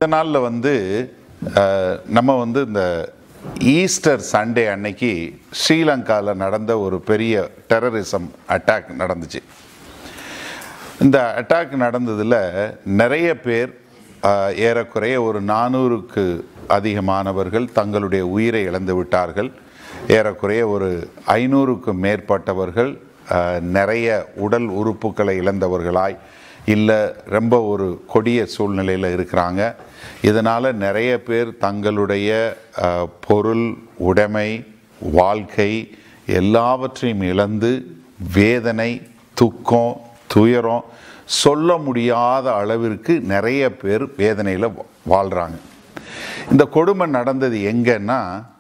இந்த நாளில் வந்து அஹ், நம்ம வந்து இந்த ஈஸ்டர் சண்டே அன்னைக்கு ஸ்ரீலங்காவில் நடந்த ஒரு பெரிய டெரரிசம் அட்டாக் நடந்துச்சு இந்த அட்டாக் நடந்ததில் நிறைய பேர் அஹ், ஏறக்குறைய ஒரு நானூறுக்கு அதிகமானவர்கள் தங்களுடைய உயிரை இழந்து விட்டார்கள் ஏறக்குறைய ஒரு ஐநூறுக்கும் மேற்பட்டவர்கள் அஹ், நிறைய உடல் உறுப்புகளை இழந்தவர்களாய் இல்லை ரொம்ப ஒரு கொடிய சூழ்நிலையில் இருக்கிறாங்க இதனால் நிறைய பேர் தங்களுடைய அஹ், பொருள் உடைமை வாழ்க்கை எல்லாவற்றையும் இழந்து வேதனை துக்கம் துயரம் சொல்ல முடியாத அளவிற்கு நிறைய பேர் வேதனையில் வாழ்கிறாங்க இந்த கொடுமை நடந்தது எங்கன்னா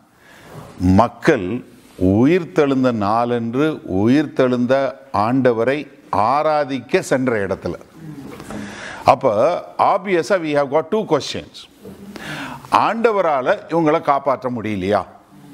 மக்கள் உயிர்த்தெழுந்த நாளன்று உயிர்த்தெழுந்த ஆண்டவரை ஆராதிக்க சென்ற இடத்துல அப்போ ஆப்வியஸாக we have got two questions ஆண்டவரால் இவங்களை காப்பாற்ற முடியலையா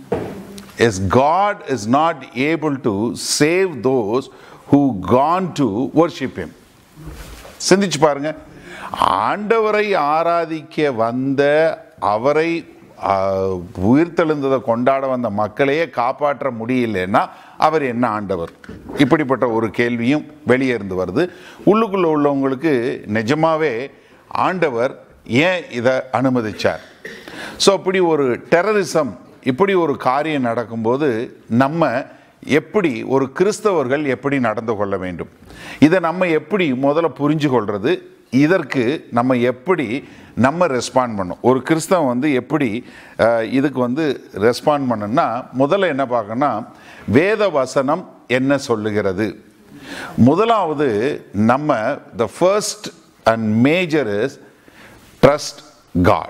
is God is not able to save those who gone to worship him சிந்திச்சு பாருங்க ஆண்டவரை ஆராதிக்க வந்த அவரை ஆஹ், உயிர்த்தெழுந்ததை கொண்டாட வந்த மக்களையே காப்பாற்ற முடியலன்னா அவர் என்ன ஆண்டவர் இப்படிப்பட்ட ஒரு கேள்வியும் வெளியே இருந்து வருது உள்ளுக்குள்ள உள்ளவங்களுக்கு நிஜமாவே ஆண்டவர் ஏன் இதை அனுமதிச்சார் ஸோ அப்படி ஒரு டெரரிசம் இப்படி ஒரு காரியம் நடக்கும்போது நம்ம எப்படி ஒரு கிறிஸ்தவர்கள் எப்படி நடந்து கொள்ள வேண்டும் இதை நம்ம எப்படி முதல்ல புரிஞ்சு கொள்றது இதற்கு நம்ம எப்படி நம்ம ரெஸ்பாண்ட் பண்ணணும் ஒரு கிறிஸ்தவன் வந்து எப்படி அஹ், இதுக்கு வந்து ரெஸ்பாண்ட் பண்ணணும்னா முதல்ல என்ன பார்க்கணும்னா வேத வசனம் என்ன சொல்லுகிறது முதலாவது நம்ம the first and major is trust God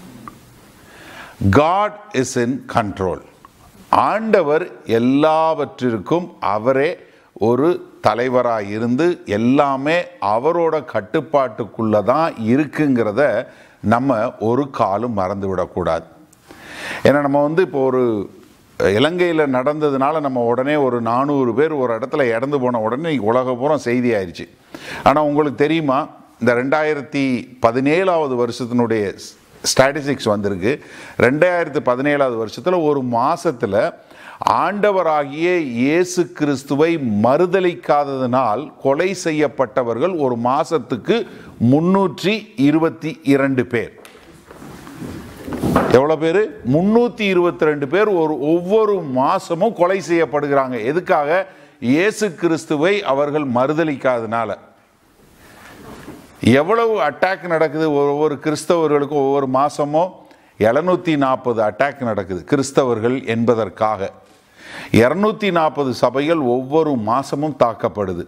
God is in control ஆண்டவர் எல்லாவற்றிற்கும் அவரே ஒரு தலைவராக இருந்து எல்லாமே அவரோட கட்டுப்பாட்டுக்குள்ள தான் இருக்குங்கிறத நம்ம ஒரு காலும் மறந்து விடக்கூடாது ஏன்னா நம்ம வந்து இப்போ ஒரு இலங்கையில் நடந்ததுனால நம்ம உடனே ஒரு நானூறு பேர் ஒரு இடத்துல இறந்து போன உடனே உலக பூரா செய்தி ஆயிடுச்சு ஆனால் உங்களுக்கு தெரியுமா இந்த ரெண்டாயிரத்தி பதினேழாவது வருஷத்தினுடைய ஸ்டாட்டிஸ்டிக்ஸ் வந்திருக்கு ரெண்டாயிரத்தி பதினேழாவது வருஷத்தில் ஒரு மாசத்துல ஆண்டவராகிய இயேசு கிறிஸ்துவை மறுதலிக்காததினால் கொலை செய்யப்பட்டவர்கள் ஒரு மாசத்துக்கு முன்னூற்றி இருபத்தி இரண்டு பேர் எவ்வளோ பேர் முந்நூற்றி இருபத்தி ரெண்டு பேர் ஒரு ஒவ்வொரு மாசமும் கொலை செய்யப்படுகிறாங்க எதுக்காக இயேசு கிறிஸ்துவை அவர்கள் மறுதலிக்காதனால எவ்வளவு அட்டாக் நடக்குது ஒவ்வொரு கிறிஸ்தவர்களுக்கும் ஒவ்வொரு மாசமும் எழுநூத்தி நாற்பது அட்டாக் நடக்குது கிறிஸ்தவர்கள் என்பதற்காக இருநூத்தி நாற்பது சபைகள் ஒவ்வொரு மாசமும் தாக்கப்படுது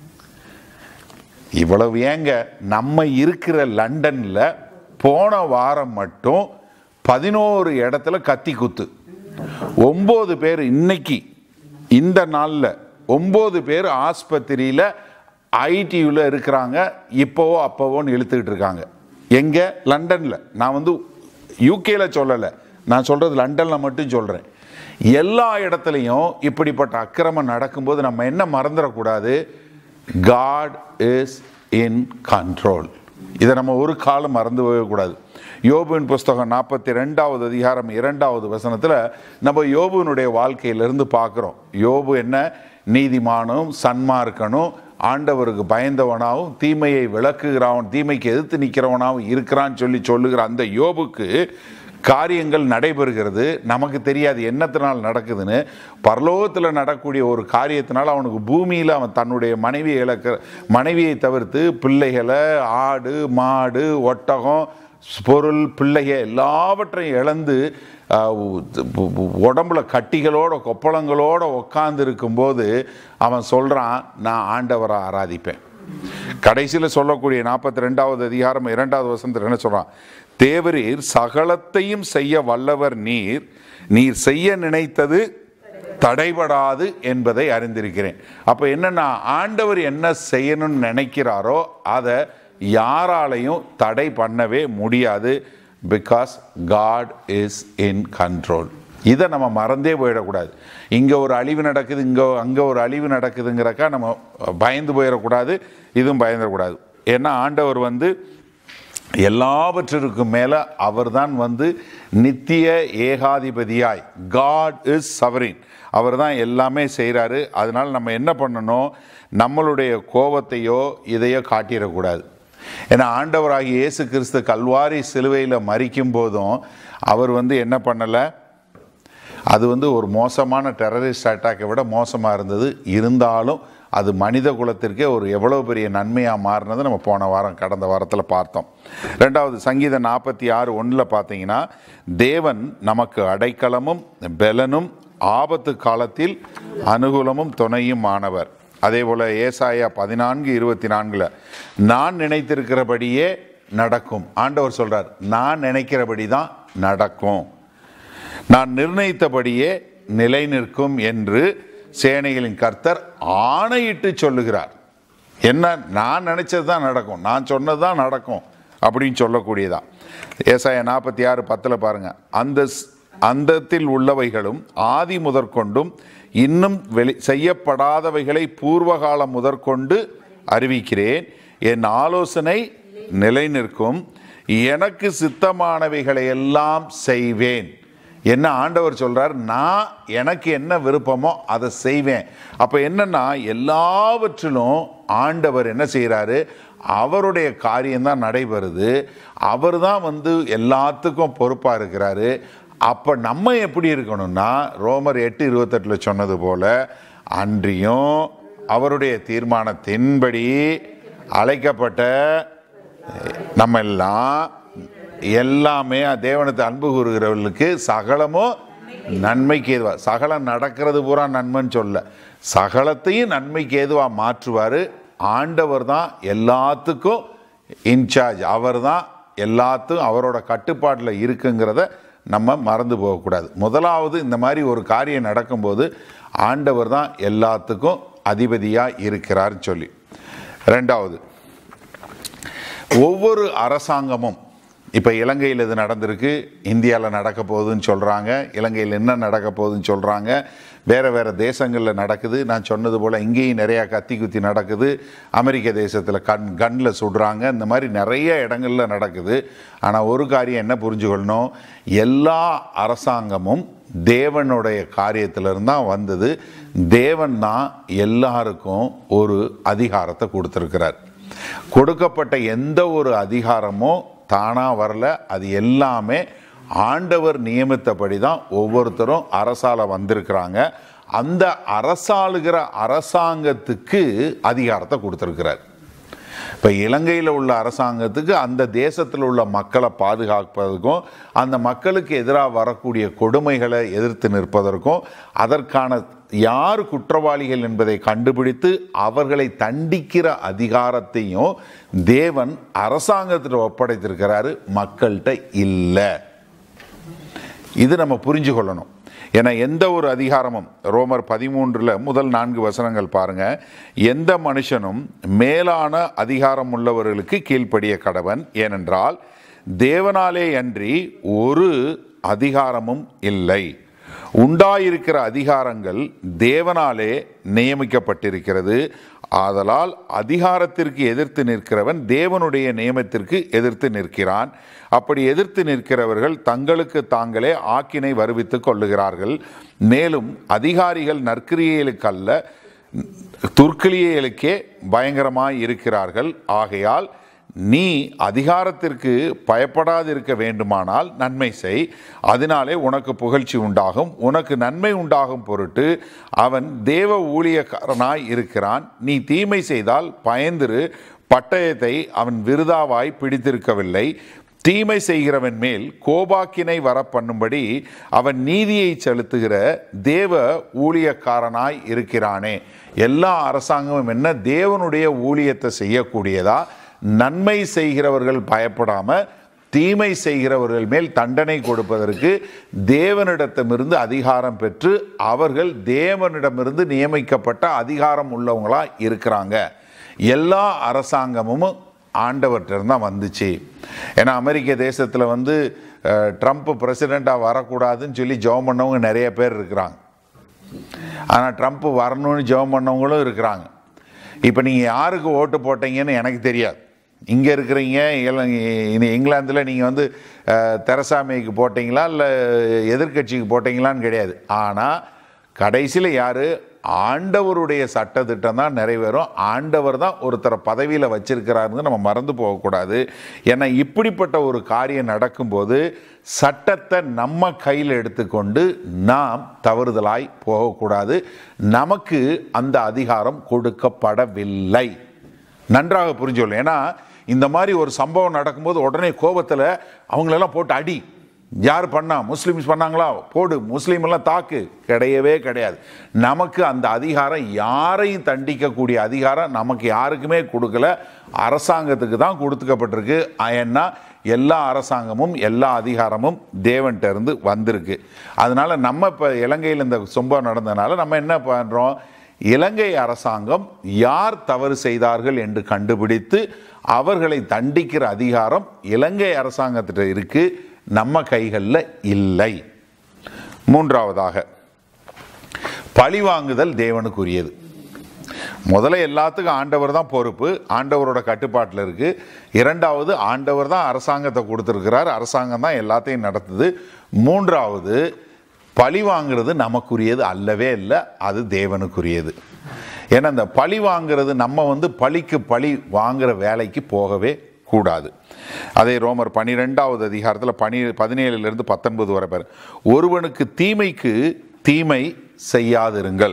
இவ்வளவு ஏங்க நம்ம இருக்கிற லண்டன்ல போன வாரம் மட்டும் பதினோரு இடத்துல கத்தி குத்து ஒன்பது பேர் இன்னைக்கு இந்த நாளில் ஒன்பது பேர் ஆஸ்பத்திரியில் ஐடியூவில் இருக்கிறாங்க இப்போவோ அப்போவோன்னு இழுத்துக்கிட்டு இருக்காங்க எங்கே லண்டனில் நான் வந்து யூகேல சொல்லலை நான் சொல்கிறது லண்டனில் மட்டும் சொல்கிறேன் எல்லா இடத்துலையும் இப்படிப்பட்ட அக்கிரமம் நடக்கும்போது நம்ம என்ன மறந்துடக்கூடாது காட் இஸ் இன் கண்ட்ரோல் இதை நம்ம ஒரு காலம் மறந்து போகக்கூடாது யோபுவின் புஸ்தகம் நாற்பத்தி ரெண்டாவது அதிகாரம் இரண்டாவது வசனத்தில் நம்ம யோபுவினுடைய வாழ்க்கையிலிருந்து பார்க்குறோம் யோபு என்ன நீதிமானும் சன்மார்க்கனும் ஆண்டவருக்கு பயந்தவனாகவும் தீமையை விளக்குகிறவன் தீமைக்கு எதிர்த்து நிற்கிறவனாகவும் இருக்கிறான்னு சொல்லி சொல்லுகிற அந்த யோபுக்கு காரியங்கள் நடைபெறுகிறது நமக்கு தெரியாது என்னத்தினால் நடக்குதுன்னு பரலோகத்தில் நடக்கக்கூடிய ஒரு காரியத்தினால் அவனுக்கு பூமியில் அவன் தன்னுடைய மனைவியை இழக்க மனைவியை தவிர்த்து பிள்ளைகளை ஆடு மாடு ஒட்டகம் பொருள் பிள்ளைகள் எல்லாவற்றையும் இழந்து ஆஹ், உ- உ- உடம்புல கட்டிகளோட கொப்பளங்களோட உட்கார்ந்து இருக்கும்போது அவன் சொல்கிறான் நான் ஆண்டவரை ஆராதிப்பேன் கடைசியில் சொல்லக்கூடிய நாற்பத்தி ரெண்டாவது அதிகாரம் இரண்டாவது வசனத்தில் என்ன சொல்றான் தேவரீர் சகலத்தையும் செய்ய வல்லவர் நீர் நீர் செய்ய நினைத்தது தடைபடாது என்பதை அறிந்திருக்கிறேன் அப்போ என்னன்னா ஆண்டவர் என்ன செய்யணும்னு நினைக்கிறாரோ அதை யாராலையும் தடை பண்ணவே முடியாது because God is in control இதை நம்ம மறந்தே போயிடக்கூடாது இங்கே ஒரு அழிவு நடக்குது இங்கே அங்கே ஒரு அழிவு நடக்குதுங்கிறக்கா நம்ம பயந்து போயிடக்கூடாது இதுவும் பயந்துடக்கூடாது ஏன்னா ஆண்டவர் வந்து எல்லாவற்றிற்கும் மேலே அவர்தான் வந்து நித்திய ஏகாதிபதியாய் காட் இஸ் சவரின் அவர் தான் எல்லாமே செய்கிறாரு அதனால் நம்ம என்ன பண்ணணும் நம்மளுடைய கோபத்தையோ இதையோ காட்டிடக்கூடாது ஏன்னா ஆண்டவராகிய இயேசு கிறிஸ்து கல்வாரி சிலுவையில் மறிக்கும் போதும் அவர் வந்து என்ன பண்ணலை அது வந்து ஒரு மோசமான டெரரிஸ்ட் அட்டாக்கை விட மோசமாக இருந்தது இருந்தாலும் அது மனித குலத்திற்கே ஒரு எவ்வளோ பெரிய நன்மையாக மாறினது நம்ம போன வாரம் கடந்த வாரத்தில் பார்த்தோம் ரெண்டாவது சங்கீதம் நாற்பத்தி ஆறு ஒன்றில் பார்த்தீங்கன்னா தேவன் நமக்கு அடைக்கலமும் பெலனும் ஆபத்து காலத்தில் அனுகூலமும் துணையும் ஆனவர் அதே போல் ஏசாயா பதினான்கு இருபத்தி நான்கில் நான் நினைத்திருக்கிறபடியே நடக்கும் ஆண்டவர் சொல்கிறார் நான் நினைக்கிறபடி தான் நடக்கும் நான் நிர்ணயித்தபடியே நிலை நிற்கும் என்று சேனைகளின் கர்த்தர் ஆணையிட்டு சொல்லுகிறார் என்ன நான் நினைச்சது தான் நடக்கும் நான் சொன்னது தான் நடக்கும் அப்படின்னு சொல்லக்கூடியதான் ஏசாய நாற்பத்தி ஆறு பத்தில் பாருங்க அந்த ஸ்- அந்தத்தில் உள்ளவைகளும் ஆதி முதற்கொண்டும் இன்னும் வெளி செய்யப்படாதவைகளை பூர்வகாலம் முதற்கொண்டு அறிவிக்கிறேன் என் ஆலோசனை நிலை நிற்கும் எனக்கு சித்தமானவைகளை எல்லாம் செய்வேன் என்ன ஆண்டவர் சொல்றார் நான் எனக்கு என்ன விருப்பமோ அதை செய்வேன் அப்ப என்னன்னா எல்லாவற்றிலும் ஆண்டவர் என்ன செய்றாரு அவருடைய காரியம்தான் நடைபெறுது அவர் தான் வந்து எல்லாத்துக்கும் பொறுப்பா இருக்கிறாரு அப்ப நம்ம எப்படி இருக்கணும்னா ரோமர் எட்டு இருபத்தெட்டுல சொன்னது போல அன்றியும் அவருடைய தீர்மானத்தின்படி அழைக்கப்பட்ட நம்ம எல்லாம் எல்லாமே தேவனத்தை அன்பு கூறுகிறவர்களுக்கு சகலமும் நன்மைக்கு ஏதுவா சகலம் நடக்கிறது பூரா நன்மைன்னு சொல்ல சகலத்தையும் நன்மைக்கு ஏதுவா மாற்றுவார் ஆண்டவர் தான் எல்லாத்துக்கும் இன்சார்ஜ் அவர் தான் எல்லாத்துக்கும் அவரோட கட்டுப்பாட்டில் இருக்குங்கிறத நம்ம மறந்து போகக்கூடாது முதலாவது இந்த மாதிரி ஒரு காரியம் நடக்கும்போது ஆண்டவர் தான் எல்லாத்துக்கும் அதிபதியாக இருக்கிறார்னு சொல்லி ரெண்டாவது ஒவ்வொரு அரசாங்கமும் இப்போ இலங்கையில் இது நடந்திருக்கு இந்தியாவில் நடக்க போகுதுன்னு சொல்கிறாங்க இலங்கையில் என்ன நடக்க போகுதுன்னு சொல்கிறாங்க வேறு வேறு தேசங்களில் நடக்குது நான் சொன்னது போல் இங்கேயும் நிறையா கத்தி குத்தி நடக்குது அமெரிக்க தேசத்தில் கண் கண்ணில் சுடுறாங்க இந்த மாதிரி நிறைய இடங்களில் நடக்குது ஆனால் ஒரு காரியம் என்ன புரிஞ்சுக்கொள்ளணும் எல்லா அரசாங்கமும் தேவனுடைய காரியத்திலிருந்து தான் வந்தது தேவன் தான் எல்லாருக்கும் ஒரு அதிகாரத்தை கொடுத்துருக்கிறார் கொடுக்கப்பட்ட எந்த ஒரு அதிகாரமும் தானாக வரல அது எல்லாமே ஆண்டவர் நியமித்தபடி தான் ஒவ்வொருத்தரும் அரசால வந்திருக்கிறாங்க அந்த அரசாளுகிற அரசாங்கத்துக்கு அதிகாரத்தை கொடுத்துருக்கிறார் இப்போ இலங்கையில் உள்ள அரசாங்கத்துக்கு அந்த தேசத்தில் உள்ள மக்களை பாதுகாப்பதற்கும் அந்த மக்களுக்கு எதிராக வரக்கூடிய கொடுமைகளை எதிர்த்து நிற்பதற்கும் அதற்கான யார் குற்றவாளிகள் என்பதை கண்டுபிடித்து அவர்களை தண்டிக்கிற அதிகாரத்தையும் தேவன் அரசாங்கத்தில் ஒப்படைத்திருக்கிறாரு மக்கள்கிட்ட இல்லை இது நம்ம புரிஞ்சு கொள்ளணும் ஏன்னா எந்த ஒரு அதிகாரமும் ரோமர் பதிமூன்றில் முதல் நான்கு வசனங்கள் பாருங்க எந்த மனுஷனும் மேலான அதிகாரம் உள்ளவர்களுக்கு கீழ்ப்படிய கடவன் ஏனென்றால் தேவனாலே அன்றி ஒரு அதிகாரமும் இல்லை உண்டாயிருக்கிற அதிகாரங்கள் தேவனாலே நியமிக்கப்பட்டிருக்கிறது ஆதலால் அதிகாரத்திற்கு எதிர்த்து நிற்கிறவன் தேவனுடைய நியமத்திற்கு எதிர்த்து நிற்கிறான் அப்படி எதிர்த்து நிற்கிறவர்கள் தங்களுக்கு தாங்களே ஆக்கினை வருவித்துக் கொள்ளுகிறார்கள் மேலும் அதிகாரிகள் நற்கிரியைகளுக்கல்ல துர்க்கிலியலுக்கே பயங்கரமாய் இருக்கிறார்கள் ஆகையால் நீ அதிகாரத்திற்கு பயப்படாதிருக்க வேண்டுமானால் நன்மை செய் அதனாலே உனக்கு புகழ்ச்சி உண்டாகும் உனக்கு நன்மை உண்டாகும் பொருட்டு அவன் தேவ ஊழியக்காரனாய் இருக்கிறான் நீ தீமை செய்தால் பயந்திரு பட்டயத்தை அவன் விருதாவாய் பிடித்திருக்கவில்லை தீமை செய்கிறவன் மேல் கோபாக்கினை வர பண்ணும்படி அவன் நீதியை செலுத்துகிற தேவ ஊழியக்காரனாய் இருக்கிறானே எல்லா அரசாங்கமும் என்ன தேவனுடைய ஊழியத்தை செய்யக்கூடியதா நன்மை செய்கிறவர்கள் பயப்படாம தீமை செய்கிறவர்கள் மேல் தண்டனை கொடுப்பதற்கு தேவனிடத்திலிருந்து அதிகாரம் பெற்று அவர்கள் தேவனிடமிருந்து நியமிக்கப்பட்ட அதிகாரம் உள்ளவங்களா இருக்கிறாங்க எல்லா அரசாங்கமும் ஆண்டவர்கிட்ட தான் வந்துச்சு ஏன்னா அமெரிக்க தேசத்தில் வந்து அஹ், ட்ரம்ப் பிரசிடெண்ட்டாக வரக்கூடாதுன்னு சொல்லி ஜெபம் பண்ணவங்க நிறைய பேர் இருக்கிறாங்க ஆனால் ட்ரம்ப் வரணும்னு ஜெபம் பண்ணவங்களும் இருக்கிறாங்க இப்போ நீங்கள் யாருக்கு ஓட்டு போட்டீங்கன்னு எனக்கு தெரியாது இங்கே இருக்கிறீங்க இல- இது இங்கிலாந்தில் நீங்கள் வந்து அஹ், தெரசா மேய்க்கு போட்டிங்களா இல்லை எதிர்க்கட்சிக்கு போட்டிங்களான்னு கிடையாது ஆனால் கடைசியில் யார் ஆண்டவருடைய சட்டத்திட்டம் தான் நிறைவேறும் ஆண்டவர் தான் ஒருத்தரை பதவியில் வச்சிருக்கிறாருன்னு நம்ம மறந்து போகக்கூடாது ஏன்னா இப்படிப்பட்ட ஒரு காரியம் நடக்கும்போது சட்டத்தை நம்ம கையில் எடுத்துக்கொண்டு நாம் தவறுதலாய் போகக்கூடாது நமக்கு அந்த அதிகாரம் கொடுக்கப்படவில்லை நன்றாக புரிஞ்சுக்கணும் ஏன்னா இந்த மாதிரி ஒரு சம்பவம் நடக்கும்போது உடனே கோபத்தில் அவங்களெல்லாம் போட்டு அடி யார் பண்ணா முஸ்லிம்ஸ் பண்ணாங்களா போடு முஸ்லீம் எல்லாம் தாக்கு கிடையவே கிடையாது நமக்கு அந்த அதிகாரம் யாரையும் தண்டிக்கக்கூடிய அதிகாரம் நமக்கு யாருக்குமே கொடுக்கல அரசாங்கத்துக்கு தான் கொடுத்துக்கப்பட்டிருக்கு ஏன்னா எல்லா அரசாங்கமும் எல்லா அதிகாரமும் தேவன்கிட்ட இருந்து வந்திருக்கு அதனால நம்ம இப்போ இலங்கையில் இந்த சம்பவம் நடந்ததுனால நம்ம என்ன பண்ணுறோம் இலங்கை அரசாங்கம் யார் தவறு செய்தார்கள் என்று கண்டுபிடித்து அவர்களை தண்டிக்கிற அதிகாரம் இலங்கை அரசாங்கத்திட்ட இருக்கு நம்ம கைகளில் இல்லை மூன்றாவதாக பழிவாங்குதல் தேவனுக்குரியது முதல்ல எல்லாத்துக்கும் ஆண்டவர் தான் பொறுப்பு ஆண்டவரோட கட்டுப்பாட்டில் இருக்கு இரண்டாவது ஆண்டவர் தான் அரசாங்கத்தை கொடுத்துருக்கிறார் அரசாங்கம் தான் எல்லாத்தையும் நடத்துது மூன்றாவது பழி வாங்குறது நமக்குரியது அல்லவே இல்லை அது தேவனுக்குரியது ஏன்னா இந்த பழி வாங்குறது நம்ம வந்து பழிக்கு பழி வாங்குற வேலைக்கு போகவே கூடாது அதே ரோமர் பனிரெண்டாவது அதிகாரத்தில் பனி பதினேழுலேருந்து பத்தொன்பது வரை பேர் ஒருவனுக்கு தீமைக்கு தீமை செய்யாதிருங்கள்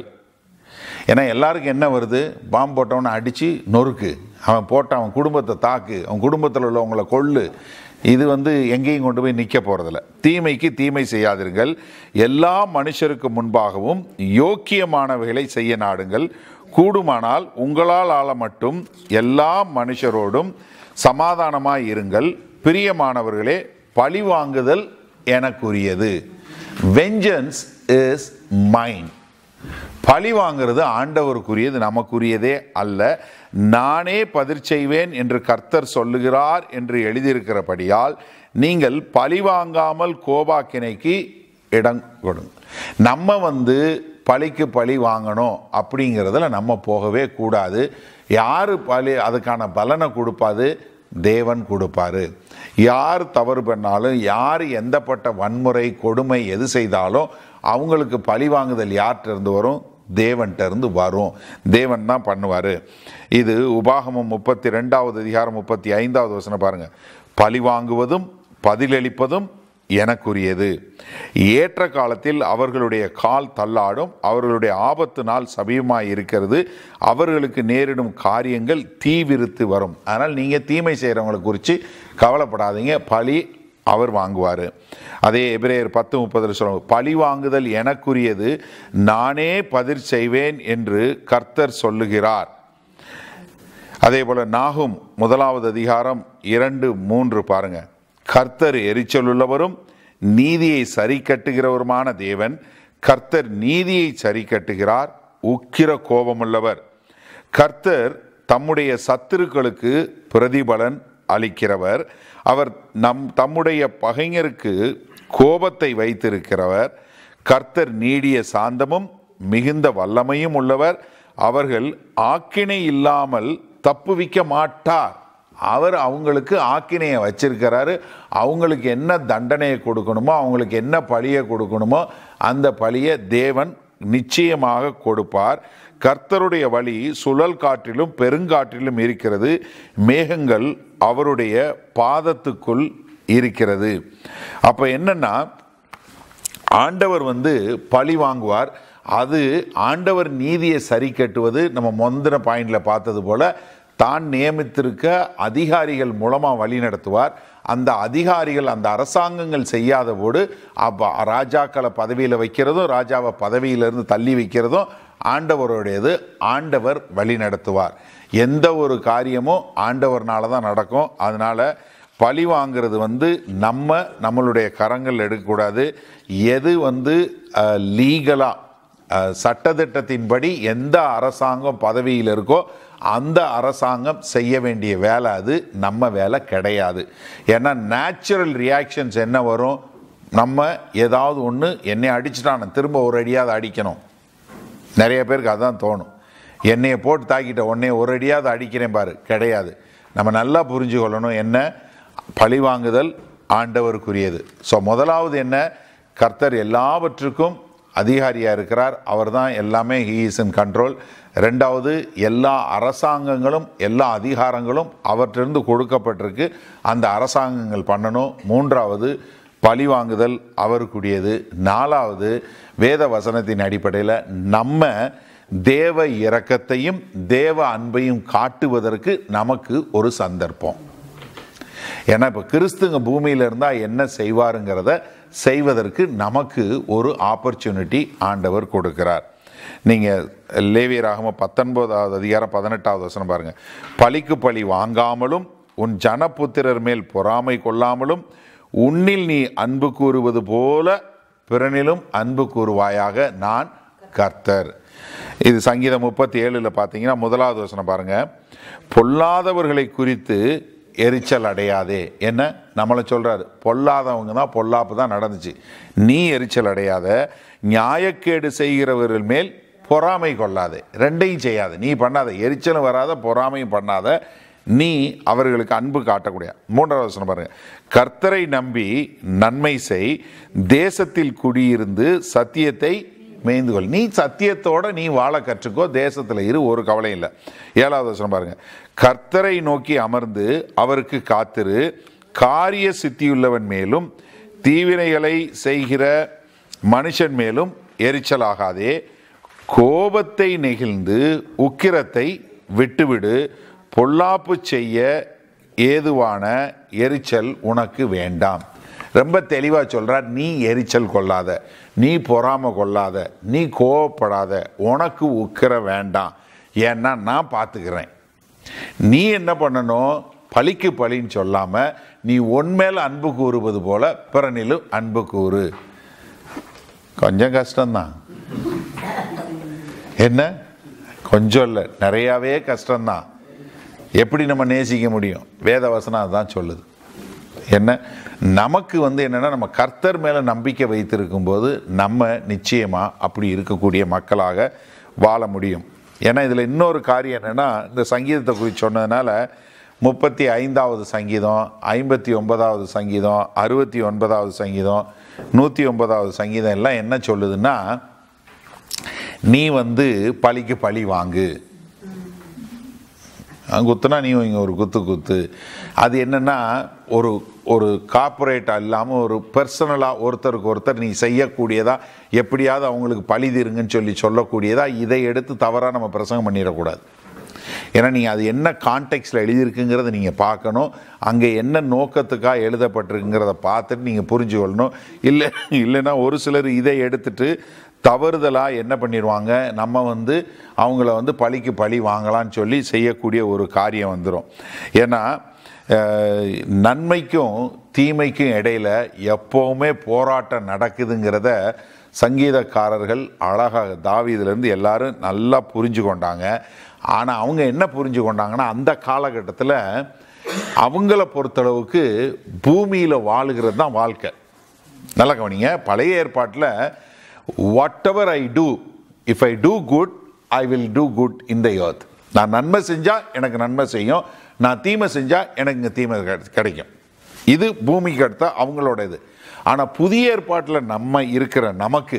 ஏன்னா எல்லாருக்கும் என்ன வருது பாம்பு போட்டவனை அடித்து நொறுக்கு அவன் போட்ட அவன் குடும்பத்தை தாக்கு அவன் குடும்பத்தில் உள்ளவங்களை கொள்ளு இது வந்து எங்கேயும் கொண்டு போய் நிற்க போகிறதில்ல தீமைக்கு தீமை செய்யாதிருங்கள் எல்லா மனுஷருக்கு முன்பாகவும் யோக்கியமானவைகளை செய்ய நாடுங்கள் கூடுமானால் உங்களால் ஆள மட்டும் எல்லா மனுஷரோடும் சமாதானமாய் இருங்கள் பிரியமானவர்களே பழி வாங்குதல் எனக்குரியது வெஞ்சன்ஸ் இஸ் மைண்ட் பழி வாங்குறது ஆண்டவருக்குரியது நமக்குரியதே அல்ல நானே பதிர் செய்வேன் என்று கர்த்தர் சொல்லுகிறார் என்று எழுதியிருக்கிறபடியால் நீங்கள் பழி வாங்காமல் கோபாக்கினைக்கு இடம் கொடுங்க நம்ம வந்து பழிக்கு பழி வாங்கணும் அப்படிங்கிறதுல நம்ம போகவே கூடாது யார் பழி அதுக்கான பலனை கொடுப்பாது தேவன் கொடுப்பாரு யார் தவறு பண்ணாலும் யார் எந்தப்பட்ட வன்முறை கொடுமை எது செய்தாலும் அவங்களுக்கு பழி வாங்குதல் யார்கிட்ட இருந்து வரும் தேவன்கிட்ட இருந்து வரும் தேவன் தான் பண்ணுவார் இது உபாகமம் முப்பத்தி ரெண்டாவது அதிகாரம் முப்பத்தி ஐந்தாவது வசனம் பாருங்க பழி வாங்குவதும் பதிலளிப்பதும் எனக்குரியது ஏற்ற காலத்தில் அவர்களுடைய கால் தள்ளாடும் அவர்களுடைய ஆபத்து நாள் சமயமாய் இருக்கிறது அவர்களுக்கு நேரிடும் காரியங்கள் தீவிரித்து வரும் அதனால் நீங்கள் தீமை செய்கிறவங்களை குறித்து கவலைப்படாதீங்க பழி அவர் வாங்குவார் அதே எபிரேயர் பத்து முப்பதில் சொல்லுவாங்க பழி வாங்குதல் எனக்குரியது நானே பதிர் செய்வேன் என்று கர்த்தர் சொல்லுகிறார் அதே போல நாகும் முதலாவது அதிகாரம் இரண்டு மூன்று பாருங்க கர்த்தர் எரிச்சலுள்ளவரும் நீதியை சரி கட்டுகிறவருமான தேவன் கர்த்தர் நீதியை சரி கட்டுகிறார் உக்கிர கோபமுள்ளவர் கர்த்தர் தம்முடைய சத்துருக்களுக்கு பிரதிபலன் அளிக்கிறவர் அவர் நம் தம்முடைய பகைஞருக்கு கோபத்தை வைத்திருக்கிறவர் கர்த்தர் நீடிய சாந்தமும் மிகுந்த வல்லமையும் உள்ளவர் அவர்கள் ஆக்கினை இல்லாமல் தப்புவிக்க மாட்டார் அவர் அவங்களுக்கு ஆக்கினையை வச்சிருக்கிறாரு அவங்களுக்கு என்ன தண்டனையை கொடுக்கணுமோ அவங்களுக்கு என்ன பழியை கொடுக்கணுமோ அந்த பழியை தேவன் நிச்சயமாக கொடுப்பார் கர்த்தருடைய வழி சுழல் காற்றிலும் பெருங்காற்றிலும் இருக்கிறது மேகங்கள் அவருடைய பாதத்துக்குள் இருக்கிறது அப்போ என்னன்னா ஆண்டவர் வந்து பழி வாங்குவார் அது ஆண்டவர் நீதியை சரி கட்டுவது நம்ம முந்தின பாயிண்ட்ல பார்த்தது போல தான் நியமித்திருக்க அதிகாரிகள் மூலமாக வழி நடத்துவார் அந்த அதிகாரிகள் அந்த அரசாங்கங்கள் செய்யாத போது அப்போ ராஜாக்களை பதவியில் வைக்கிறதும் ராஜாவை பதவியிலிருந்து தள்ளி வைக்கிறதும் ஆண்டவருடையது ஆண்டவர் வழி நடத்துவார் எந்த ஒரு காரியமும் ஆண்டவர்னால தான் நடக்கும் அதனால பழி வாங்குறது வந்து நம்ம நம்மளுடைய கரங்கள் எடுக்கக்கூடாது எது வந்து லீகலாக சட்டத்திட்டத்தின்படி எந்த அரசாங்கம் பதவியில் இருக்கோ அந்த அரசாங்கம் செய்ய வேண்டிய வேலை அது நம்ம வேலை கிடையாது ஏன்னா நேச்சுரல் ரியாக்ஷன்ஸ் என்ன வரும் நம்ம ஏதாவது ஒன்று என்னை அடிச்சிட்டான திரும்ப ஒரு அடியாவது அடிக்கணும் நிறைய பேருக்கு அதான் தோணும் என்னையை போட்டு தாக்கிட்ட உடனே ஒரு அடியாவது அடிக்கிறேன் பாரு கிடையாது நம்ம நல்லா புரிஞ்சு கொள்ளணும் என்ன பழிவாங்குதல் ஆண்டவருக்குரியது ஸோ முதலாவது என்ன கர்த்தர் எல்லாவற்றுக்கும் அதிகாரியாக இருக்கிறார் அவர் தான் எல்லாமே ஹீ இஸ் இன் கண்ட்ரோல் ரெண்டாவது எல்லா அரசாங்கங்களும் எல்லா அதிகாரங்களும் அவற்றிலிருந்து கொடுக்கப்பட்டிருக்கு அந்த அரசாங்கங்கள் பண்ணணும் மூன்றாவது பழி வாங்குதல் அவருக்குரியது நாலாவது வேத வசனத்தின் அடிப்படையில் நம்ம தேவ இரக்கத்தையும் தேவ அன்பையும் காட்டுவதற்கு நமக்கு ஒரு சந்தர்ப்பம் ஏன்னா இப்போ கிறிஸ்துங்க பூமியில் இருந்தால் என்ன செய்வாருங்கிறத செய்வதற்கு நமக்கு ஒரு ஆப்பர்ச்சுனிட்டி ஆண்டவர் கொடுக்கிறார் நீங்கள் லேவியராகம பத்தொன்பதாவது அதிகாரம் பதினெட்டாவது வசனம் பாருங்கள் பழிக்கு பழி வாங்காமலும் உன் ஜனபுத்திரர் மேல் பொறாமை கொள்ளாமலும் உன்னில் நீ அன்பு கூறுவது போல பிறனிலும் அன்பு கூறுவாயாக நான் கர்த்தர் இது சங்கீதம் முப்பத்தி ஏழில் பார்த்தீங்கன்னா முதலாவது வசனம் பாருங்க பொல்லாதவர்களை குறித்து எரிச்சல் அடையாதே என்ன நம்மளை சொல்றாரு பொல்லாதவங்க தான் பொல்லாப்பு தான் நடந்துச்சு நீ எரிச்சல் அடையாத நியாயக்கேடு செய்கிறவர்கள் மேல் பொறாமை கொள்ளாதே ரெண்டையும் செய்யாத நீ பண்ணாத எரிச்சலும் வராத பொறாமையும் பண்ணாத நீ அவர்களுக்கு அன்பு காட்டக்கூடிய மூன்றாவது வசனம் பாருங்க கர்த்தரை நம்பி நன்மை செய் தேசத்தில் குடியிருந்து சத்தியத்தை மேய்ந்து கொள் நீ சத்தியத்தோட நீ வாழ கற்றுக்கோ தேசத்தில் இரு ஒரு கவலை இல்லை ஏழாவது வசனம் பாருங்க கர்த்தரை நோக்கி அமர்ந்து அவருக்கு காத்திரு காரிய சித்தியுள்ளவன் மேலும் தீவினைகளை செய்கிற மனுஷன் மேலும் எரிச்சலாகாதே கோபத்தை நெகிழ்ந்து உக்கிரத்தை விட்டுவிடு பொல்லாப்பு செய்ய ஏதுவான எரிச்சல் உனக்கு வேண்டாம் ரொம்ப தெளிவாக சொல்கிறார் நீ எரிச்சல் கொள்ளாத நீ பொறாம கொள்ளாத நீ கோவப்படாத உனக்கு உக்கிர வேண்டாம் ஏன்னா நான் பார்த்துக்கிறேன் நீ என்ன பண்ணணும் பழிக்கு பழின்னு சொல்லாமல் நீ உன்மேல் அன்பு கூறுவது போல பிறனிலும் அன்பு கூறு கொஞ்சம் கஷ்டம்தான் என்ன கொஞ்சம் இல்லை நிறையாவே கஷ்டம்தான் எப்படி நம்ம நேசிக்க முடியும் வேத வசனம் அதுதான் சொல்லுது என்ன நமக்கு வந்து என்னென்னா நம்ம கர்த்தர் மேலே நம்பிக்கை வைத்திருக்கும் போது நம்ம நிச்சயமாக அப்படி இருக்கக்கூடிய மக்களாக வாழ முடியும் ஏன்னா இதில் இன்னொரு காரியம் என்னென்னா இந்த சங்கீதத்தை குறித்து சொன்னதுனால முப்பத்தி ஐந்தாவது சங்கீதம் ஐம்பத்தி ஒன்பதாவது சங்கீதம் அறுபத்தி ஒன்பதாவது சங்கீதம் நூற்றி ஒன்பதாவது சங்கீதம் எல்லாம் என்ன சொல்லுதுன்னா நீ வந்து பழிக்கு பழி வாங்கு அங்க குத்துனா நீ இங்கே ஒரு குத்து குத்து அது என்னன்னா ஒரு ஒரு கார்ப்பரேட் இல்லாமல் ஒரு பர்சனலாக ஒருத்தருக்கு ஒருத்தர் நீ செய்யக்கூடியதா எப்படியாவது அவங்களுக்கு பழி தீருங்கன்னு சொல்லி சொல்லக்கூடியதா இதை எடுத்து தவறாக நம்ம பிரசங்கம் பண்ணிடக்கூடாது ஏன்னா நீங்கள் அது என்ன கான்டெக்ட்ஸில் எழுதியிருக்குங்கிறத நீங்கள் பார்க்கணும் அங்கே என்ன நோக்கத்துக்காக எழுதப்பட்டிருக்குங்கிறத பார்த்துட்டு நீங்கள் புரிஞ்சு கொள்ளணும் இல்லை இல்லைன்னா ஒரு சிலர் இதை எடுத்துட்டு தவறுதலாக என்ன பண்ணிடுவாங்க நம்ம வந்து அவங்கள வந்து பழிக்கு பழி வாங்கலாம்னு சொல்லி செய்யக்கூடிய ஒரு காரியம் வந்துடும் ஏன்னா அஹ், நன்மைக்கும் தீமைக்கும் இடையில எப்போவுமே போராட்டம் நடக்குதுங்கிறத சங்கீதக்காரர்கள் அழகாக தாவீதுலேருந்து எல்லாரும் நல்லா புரிஞ்சு கொண்டாங்க ஆனால் அவங்க என்ன புரிஞ்சு கொண்டாங்கன்னா அந்த காலகட்டத்தில் அவங்கள பொறுத்தளவுக்கு பூமியில் வாழுகிறது தான் வாழ்க்கை நல்லா கவனிங்க பழைய ஏற்பாட்டில் whatever I do if I do good I will do good in the earth நான் நன்மை செஞ்சால் எனக்கு நன்மை செய்யும் நான் தீமை செஞ்சால் எனக்கு இங்கே தீமை கிடை- கிடைக்கும் இது பூமிக்கு அடுத்த அவங்களோட இது ஆனால் புதிய ஏற்பாட்டில் நம்ம இருக்கிற நமக்கு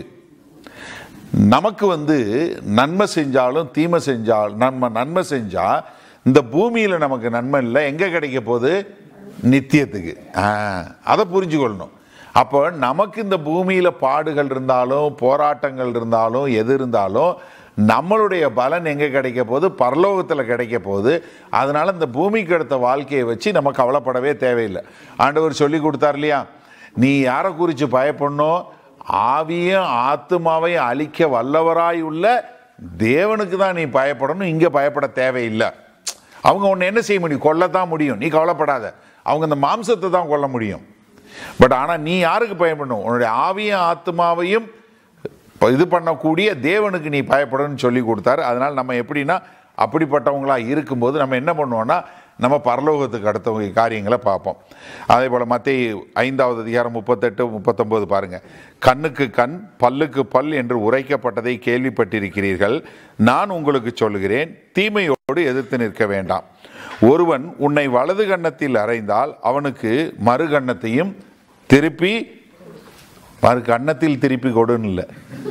நமக்கு வந்து நன்மை செஞ்சாலும் தீமை செஞ்சால் நன்மை நன்மை செஞ்சா இந்த பூமியில் நமக்கு நன்மை இல்லை எங்கே கிடைக்க போகுது நித்தியத்துக்கு ஆ, அதை புரிஞ்சு கொள்ளணும் அப்போ நமக்கு இந்த பூமியில் பாடுகள் இருந்தாலும் போராட்டங்கள் இருந்தாலும் எது இருந்தாலும் நம்மளுடைய பலன் எங்கே கிடைக்க போகுது பரலோகத்தில் கிடைக்க போகுது அதனால இந்த பூமிக்கு அடுத்த வாழ்க்கையை வச்சு நம்ம கவலைப்படவே தேவையில்லை ஆண்டவர் சொல்லி கொடுத்தார் இல்லையா நீ யாரை குறித்து பயப்படணும் ஆவியும் ஆத்துமாவையும் அழிக்க வல்லவராய் உள்ள தேவனுக்கு தான் நீ பயப்படணும் இங்கே பயப்பட தேவையில்லை அவங்க உன்னை என்ன செய்ய முடியும் கொல்லத்தான் முடியும் நீ கவலைப்படாத அவங்க இந்த மாம்சத்தை தான் கொல்ல முடியும் பட் ஆனால் நீ யாருக்கு பயப்படணும் உன்னுடைய ஆவியும் ஆத்மாவையும் இப்போ இது பண்ணக்கூடிய தேவனுக்கு நீ பயப்படணும்னு சொல்லி கொடுத்தாரு அதனால் நம்ம எப்படின்னா அப்படிப்பட்டவங்களா இருக்கும்போது நம்ம என்ன பண்ணுவோம்னா நம்ம பரலோகத்துக்கு அடுத்த காரியங்களை பார்ப்போம் அதே போல் மத்திய ஐந்தாவது அதிகாரம் முப்பத்தெட்டு முப்பத்தொம்போது பாருங்க கண்ணுக்கு கண் பல்லுக்கு பல் என்று உரைக்கப்பட்டதை கேள்விப்பட்டிருக்கிறீர்கள் நான் உங்களுக்கு சொல்லுகிறேன் தீமையோடு எதிர்த்து நிற்க வேண்டாம் ஒருவன் உன்னை வலது கன்னத்தில் அறைந்தால் அவனுக்கு மறு கன்னத்தையும் திருப்பி மறு கன்னத்தில் திருப்பி கொடுன்னு இல்லை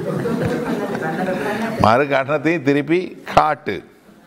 மறு கன்னத்தையும் திருப்பி காட்டு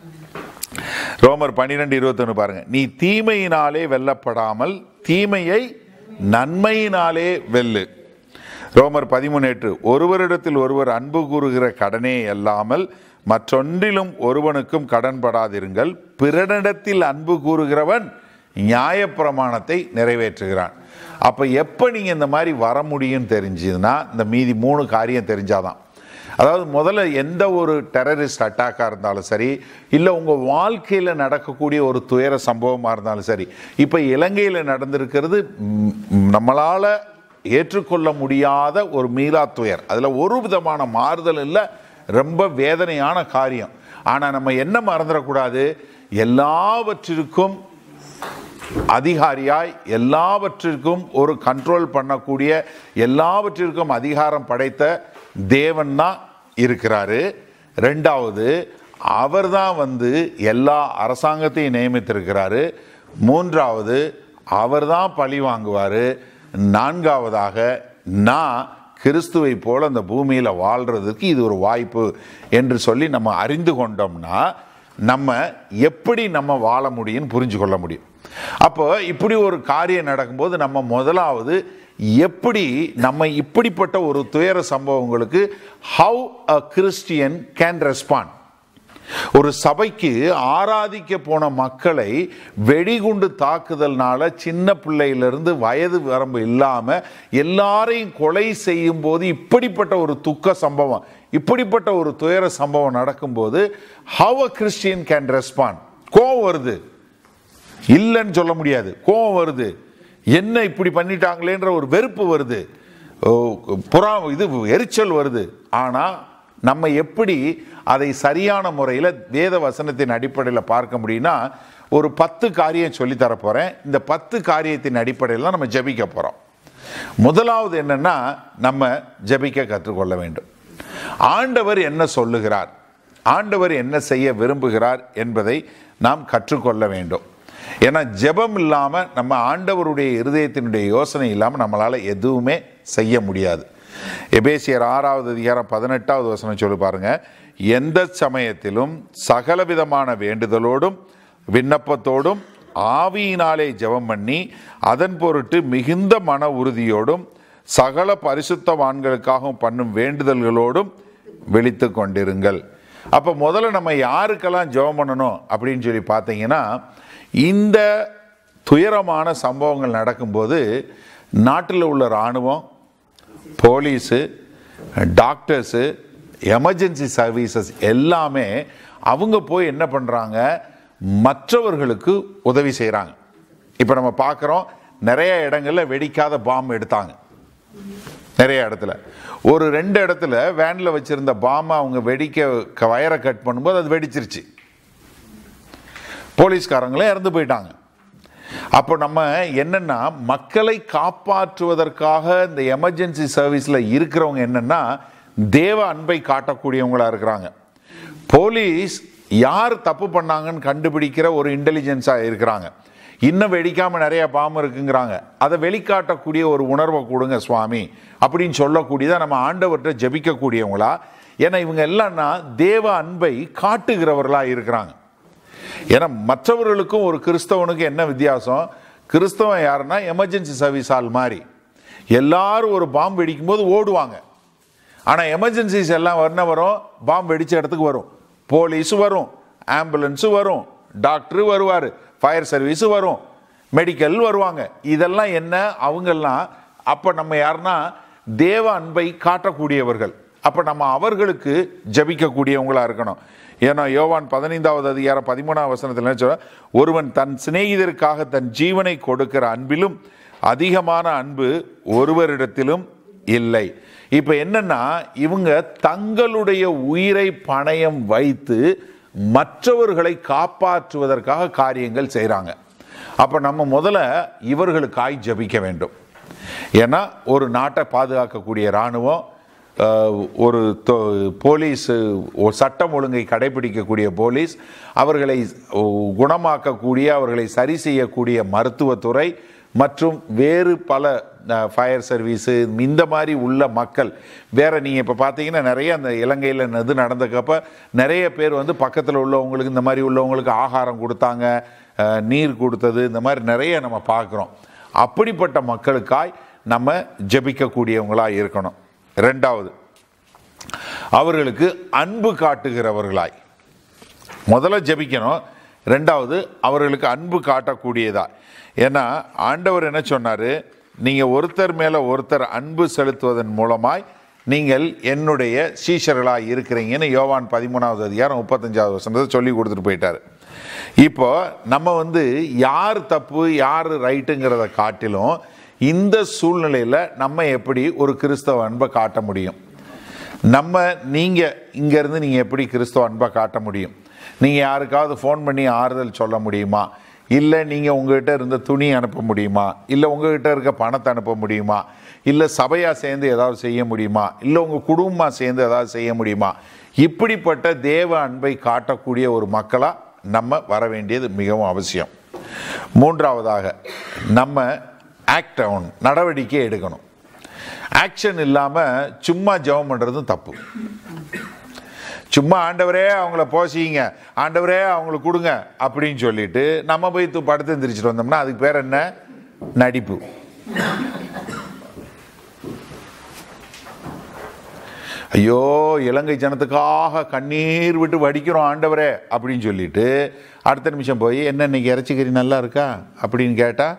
ரோமர் பன்னிரெண்டு இருபத்தொன்று பாருங்க நீ தீமையினாலே வெல்லப்படாமல் தீமையை நன்மையினாலே வெல்லு ரோமர் பதிமூணு எட்டு ஒருவரிடத்தில் ஒருவர் அன்பு கூறுகிற கடனே அல்லாமல் மற்றொன்றிலும் ஒருவனுக்கும் கடன்படாதிருங்கள் பிறனிடத்தில் அன்பு கூறுகிறவன் நியாயப்பிரமாணத்தை நிறைவேற்றுகிறான் அப்போ எப்போ நீங்கள் இந்த மாதிரி வர முடியும்னு தெரிஞ்சதுன்னா இந்த மீதி மூணு காரியம் தெரிஞ்சாதான் அதாவது முதல்ல எந்த ஒரு டெரரிஸ்ட் அட்டாக்காக இருந்தாலும் சரி இல்லை உங்கள் வாழ்க்கையில் நடக்கக்கூடிய ஒரு துயர சம்பவமாக இருந்தாலும் சரி இப்போ இலங்கையில் நடந்திருக்கிறது ம், ம், நம்மளால ஏற்றுக்கொள்ள முடியாத ஒரு மீளா துயர் அதில் ஒரு விதமான மாறுதல் இல்லை ரொம்ப வேதனையான காரியம் ஆனால் நம்ம என்ன மறந்துடக்கூடாது எல்லாவற்றிற்கும் அதிகாரியாய் எல்லாவற்றிற்கும் ஒரு கண்ட்ரோல் பண்ணக்கூடிய எல்லாவற்றிற்கும் அதிகாரம் படைத்த தேவன் தான் இருக்கிறாரு ரெண்டாவது அவர் தான் வந்து எல்லா அரசாங்கத்தையும் நியமித்திருக்கிறாரு மூன்றாவது அவர் தான் பழி வாங்குவார் நான்காவதாக நான் கிறிஸ்துவை போல அந்த பூமியில் வாழ்றதுக்கு இது ஒரு வாய்ப்பு என்று சொல்லி நம்ம அறிந்து கொண்டோம்னா நம்ம எப்படி நம்ம வாழ முடியும்னு புரிஞ்சு கொள்ள முடியும் அப்போ இப்படி ஒரு காரியம் நடக்கும்போது நம்ம முதலாவது எப்படி நம்ம இப்படிப்பட்ட ஒரு துயர சம்பவங்களுக்கு how a Christian can respond ஒரு சபைக்கு ஆராதிக்க போன மக்களை வெடிகுண்டு தாக்குதல்னால சின்ன பிள்ளையிலிருந்து வயது வரம்பு இல்லாம எல்லாரையும் கொலை செய்யும் போது இப்படிப்பட்ட ஒரு துக்க சம்பவம் இப்படிப்பட்ட ஒரு துயர சம்பவம் நடக்கும்போது how a Christian can respond கோவம் வருது இல்லைன்னு சொல்ல முடியாது கோவம் வருது என்ன இப்படி பண்ணிட்டாங்களேன்ற ஒரு வெறுப்பு வருது ஓ, புறா இது எரிச்சல் வருது ஆனால் நம்ம எப்படி அதை சரியான முறையில் வேத வசனத்தின் அடிப்படையில் பார்க்க முடியும்னா ஒரு பத்து காரியம் சொல்லித் தர போகிறேன் இந்த பத்து காரியத்தின் அடிப்படையில் தான் நம்ம ஜெபிக்க போகிறோம் முதலாவது என்னன்னா நம்ம ஜெபிக்க கற்றுக்கொள்ள வேண்டும் ஆண்டவர் என்ன சொல்லுகிறார் ஆண்டவர் என்ன செய்ய விரும்புகிறார் என்பதை நாம் கற்றுக்கொள்ள வேண்டும் ஏன்னா ஜெபம் இல்லாமல் நம்ம ஆண்டவருடைய இருதயத்தினுடைய யோசனை இல்லாமல் நம்மளால் எதுவுமே செய்ய முடியாது எபேசியர் ஆறாவது அதிகாரம் பதினெட்டாவது வசனம் சொல்லி பாருங்க எந்த சமயத்திலும் சகலவிதமான வேண்டுதலோடும் விண்ணப்பத்தோடும் ஆவியினாலே ஜெபம் பண்ணி அதன் பொருட்டு மிகுந்த மன உறுதியோடும் சகல பரிசுத்தவான்களுக்காகவும் பண்ணும் வேண்டுதல்களோடும் விழித்து கொண்டிருங்கள் அப்போ முதல்ல நம்ம யாருக்கெல்லாம் ஜெபம் பண்ணணும் அப்படின்னு சொல்லி பார்த்தீங்கன்னா இந்த துயரமான சம்பவங்கள் நடக்கும்போது நாட்டில் உள்ள இராணுவம் போலீஸு டாக்டர்ஸு எமர்ஜென்சி சர்வீசஸ் எல்லாமே அவங்க போய் என்ன பண்ணுறாங்க மற்றவர்களுக்கு உதவி செய்கிறாங்க இப்போ நம்ம பார்க்குறோம் நிறைய இடங்கள்ல வெடிக்காத பாம் எடுத்தாங்க நிறைய இடத்துல ஒரு ரெண்டு இடத்துல வேனில் வச்சிருந்த பாமை அவங்க வெடிக்க க- வயரை கட் பண்ணும்போது அது வெடிச்சிருச்சு போலீஸ்காரங்களே இறந்து போயிட்டாங்க அப்போ நம்ம என்னன்னா மக்களை காப்பாற்றுவதற்காக இந்த எமர்ஜென்சி சர்வீஸில் இருக்கிறவங்க என்னன்னா தேவ அன்பை காட்டக்கூடியவங்களா இருக்கிறாங்க போலீஸ் யார் தப்பு பண்ணாங்கன்னு கண்டுபிடிக்கிற ஒரு இன்டெலிஜென்ஸாக இருக்கிறாங்க இன்னும் வெடிக்காம நிறைய பாம்பு இருக்குங்கிறாங்க அதை வெளிக்காட்டக்கூடிய ஒரு உணர்வை கொடுங்க சுவாமி அப்படின்னு சொல்லக்கூடியதான் நம்ம ஆண்டவர்கிட்ட ஜெபிக்கக்கூடியவங்களா ஏன்னா இவங்க எல்லாம்னா தேவ அன்பை காட்டுகிறவர்களா இருக்கிறாங்க ஏன்னா மற்றவர்களுக்கும் ஒரு கிறிஸ்தவனுக்கும் என்ன வித்தியாசம் கிறிஸ்தவன் யாருன்னா எமர்ஜென்சி சர்வீஸ் ஆள் மாதிரி எல்லாரும் ஒரு பாம்பு வெடிக்கும் போது ஓடுவாங்க ஆனால் எமர்ஜென்சிஸ் எல்லாம் என்ன வரும் பாம்பு வெடிச்ச இடத்துக்கு வரும் போலீஸு வரும் ஆம்புலன்ஸு வரும் டாக்டரு வருவார் ஃபயர் சர்வீஸு வரும் மெடிக்கல் வருவாங்க இதெல்லாம் என்ன அவங்கெல்லாம் அப்போ நம்ம யாருன்னா தேவ அன்பை காட்டக்கூடியவர்கள் அப்போ நம்ம அவர்களுக்கு ஜபிக்கக்கூடியவங்களா இருக்கணும் ஏன்னா யோவான் பதினைந்தாவது அதிகாரம் பதிமூணாம் வசனத்தில் என்ன சொல்ற ஒருவன் தன் சிநேகிதருக்காக தன் ஜீவனை கொடுக்கிற அன்பிலும் அதிகமான அன்பு ஒருவரிடத்திலும் இல்லை இப்போ என்னன்னா இவங்க தங்களுடைய உயிரை பணயம் வைத்து மற்றவர்களை காப்பாற்றுவதற்காக காரியங்கள் செய்கிறாங்க அப்போ நம்ம முதல்ல இவர்களுக்காய் ஜபிக்க வேண்டும் ஏன்னா ஒரு நாட்டை பாதுகாக்கக்கூடிய இராணுவம் அஹ், ஒரு தொ- போலீஸ் ஒரு சட்டம் ஒழுங்கை கடைபிடிக்கக்கூடிய போலீஸ் அவர்களை குணமாக்கக்கூடிய அவர்களை சரி செய்யக்கூடிய மருத்துவத்துறை மற்றும் வேறு பல ஃபயர் சர்வீஸு இந்த மாதிரி உள்ள மக்கள் வேற நீங்கள் இப்போ பார்த்தீங்கன்னா நிறைய அந்த இலங்கையில் இது நடந்தக்கப்ப நிறைய பேர் வந்து பக்கத்தில் உள்ளவங்களுக்கு இந்த மாதிரி உள்ளவங்களுக்கு ஆகாரம் கொடுத்தாங்க அஹ், நீர் கொடுத்தது இந்த மாதிரி நிறைய நம்ம பார்க்குறோம் அப்படிப்பட்ட மக்களுக்காய் நம்ம ஜெபிக்கக்கூடியவங்களாக இருக்கணும் ரெண்டாவது அவர்களுக்கு அன்பு காட்டுகிறவர்களாய் முதல்ல ஜெபிக்கணும் ரெண்டாவது அவர்களுக்கு அன்பு காட்டக்கூடியதா ஏன்னா ஆண்டவர் என்ன சொன்னார் நீங்கள் ஒருத்தர் மேலே ஒருத்தர் அன்பு செலுத்துவதன் மூலமாய் நீங்கள் என்னுடைய சீஷர்களாக இருக்கிறீங்கன்னு யோவான் பதிமூணாவது அதிகாரம் முப்பத்தஞ்சாவது வசனத்தை சொல்லி கொடுத்துட்டு போயிட்டார் இப்போ நம்ம வந்து யார் தப்பு யார் ரைட்டுங்கிறத காட்டிலும் இந்த சூழ்நிலையில் நம்ம எப்படி ஒரு கிறிஸ்தவ அன்பை காட்ட முடியும் நம்ம நீங்கள் இங்கேருந்து நீங்கள் எப்படி கிறிஸ்தவ அன்பை காட்ட முடியும் நீங்கள் யாருக்காவது ஃபோன் பண்ணி ஆறுதல் சொல்ல முடியுமா இல்லை நீங்கள் உங்ககிட்ட இருந்த துணி அனுப்ப முடியுமா இல்லை உங்ககிட்ட இருக்க பணத்தை அனுப்ப முடியுமா இல்லை சபையாக சேர்ந்து ஏதாவது செய்ய முடியுமா இல்லை உங்கள் குடும்பமாக சேர்ந்து ஏதாவது செய்ய முடியுமா இப்படிப்பட்ட தேவ அன்பை காட்டக்கூடிய ஒரு மக்களாக நம்ம வர வேண்டியது மிகவும் அவசியம் மூன்றாவதாக நம்ம ஆக்ட் ஆன் நடவடிக்கை எடுக்கணும் ஆக்ஷன் இல்லாமல் சும்மா ஜெபம் பண்ணுறதும் தப்பு சும்மா ஆண்டவரே அவங்கள போசிங்க ஆண்டவரே அவங்களுக்கு கொடுங்க அப்படின்னு சொல்லிட்டு நம்ம போய் து- படுத்து எந்திரிச்சிட்டு வந்தோம்னா அதுக்கு பேர் என்ன நடிப்பு ஐயோ இலங்கை ஜனத்துக்காக கண்ணீர் விட்டு வடிக்கிறோம் ஆண்டவரே அப்படின்னு சொல்லிட்டு அடுத்த நிமிஷம் போய் என்ன இன்னைக்கு இறைச்சிக்கறி நல்லா இருக்கா அப்படின்னு கேட்டால்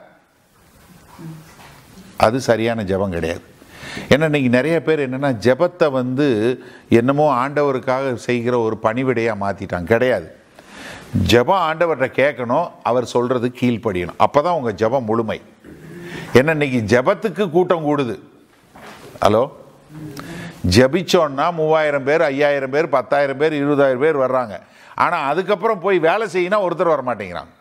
அது சரியான ஜெபம் கிடையாது ஏன்னா இன்னைக்கு நிறைய பேர் என்னென்னா ஜெபத்தை வந்து என்னமோ ஆண்டவருக்காக செய்கிற ஒரு பணிவிடையாக மாற்றிட்டாங்க கிடையாது ஜெபம் ஆண்டவர்கிட்ட கேட்கணும் அவர் சொல்கிறது கீழ்ப்படியணும் அப்போ தான் உங்கள் ஜெபம் முழுமை ஏன்னா இன்னைக்கு ஜெபத்துக்கு கூட்டம் கூடுது ஹலோ ஜெபிச்சோன்னா மூவாயிரம் பேர் ஐயாயிரம் பேர் பத்தாயிரம் பேர் இருபதாயிரம் பேர் வர்றாங்க ஆனால் அதுக்கப்புறம் போய் வேலை செய்யினா ஒருத்தர் வர மாட்டேங்கிறாங்க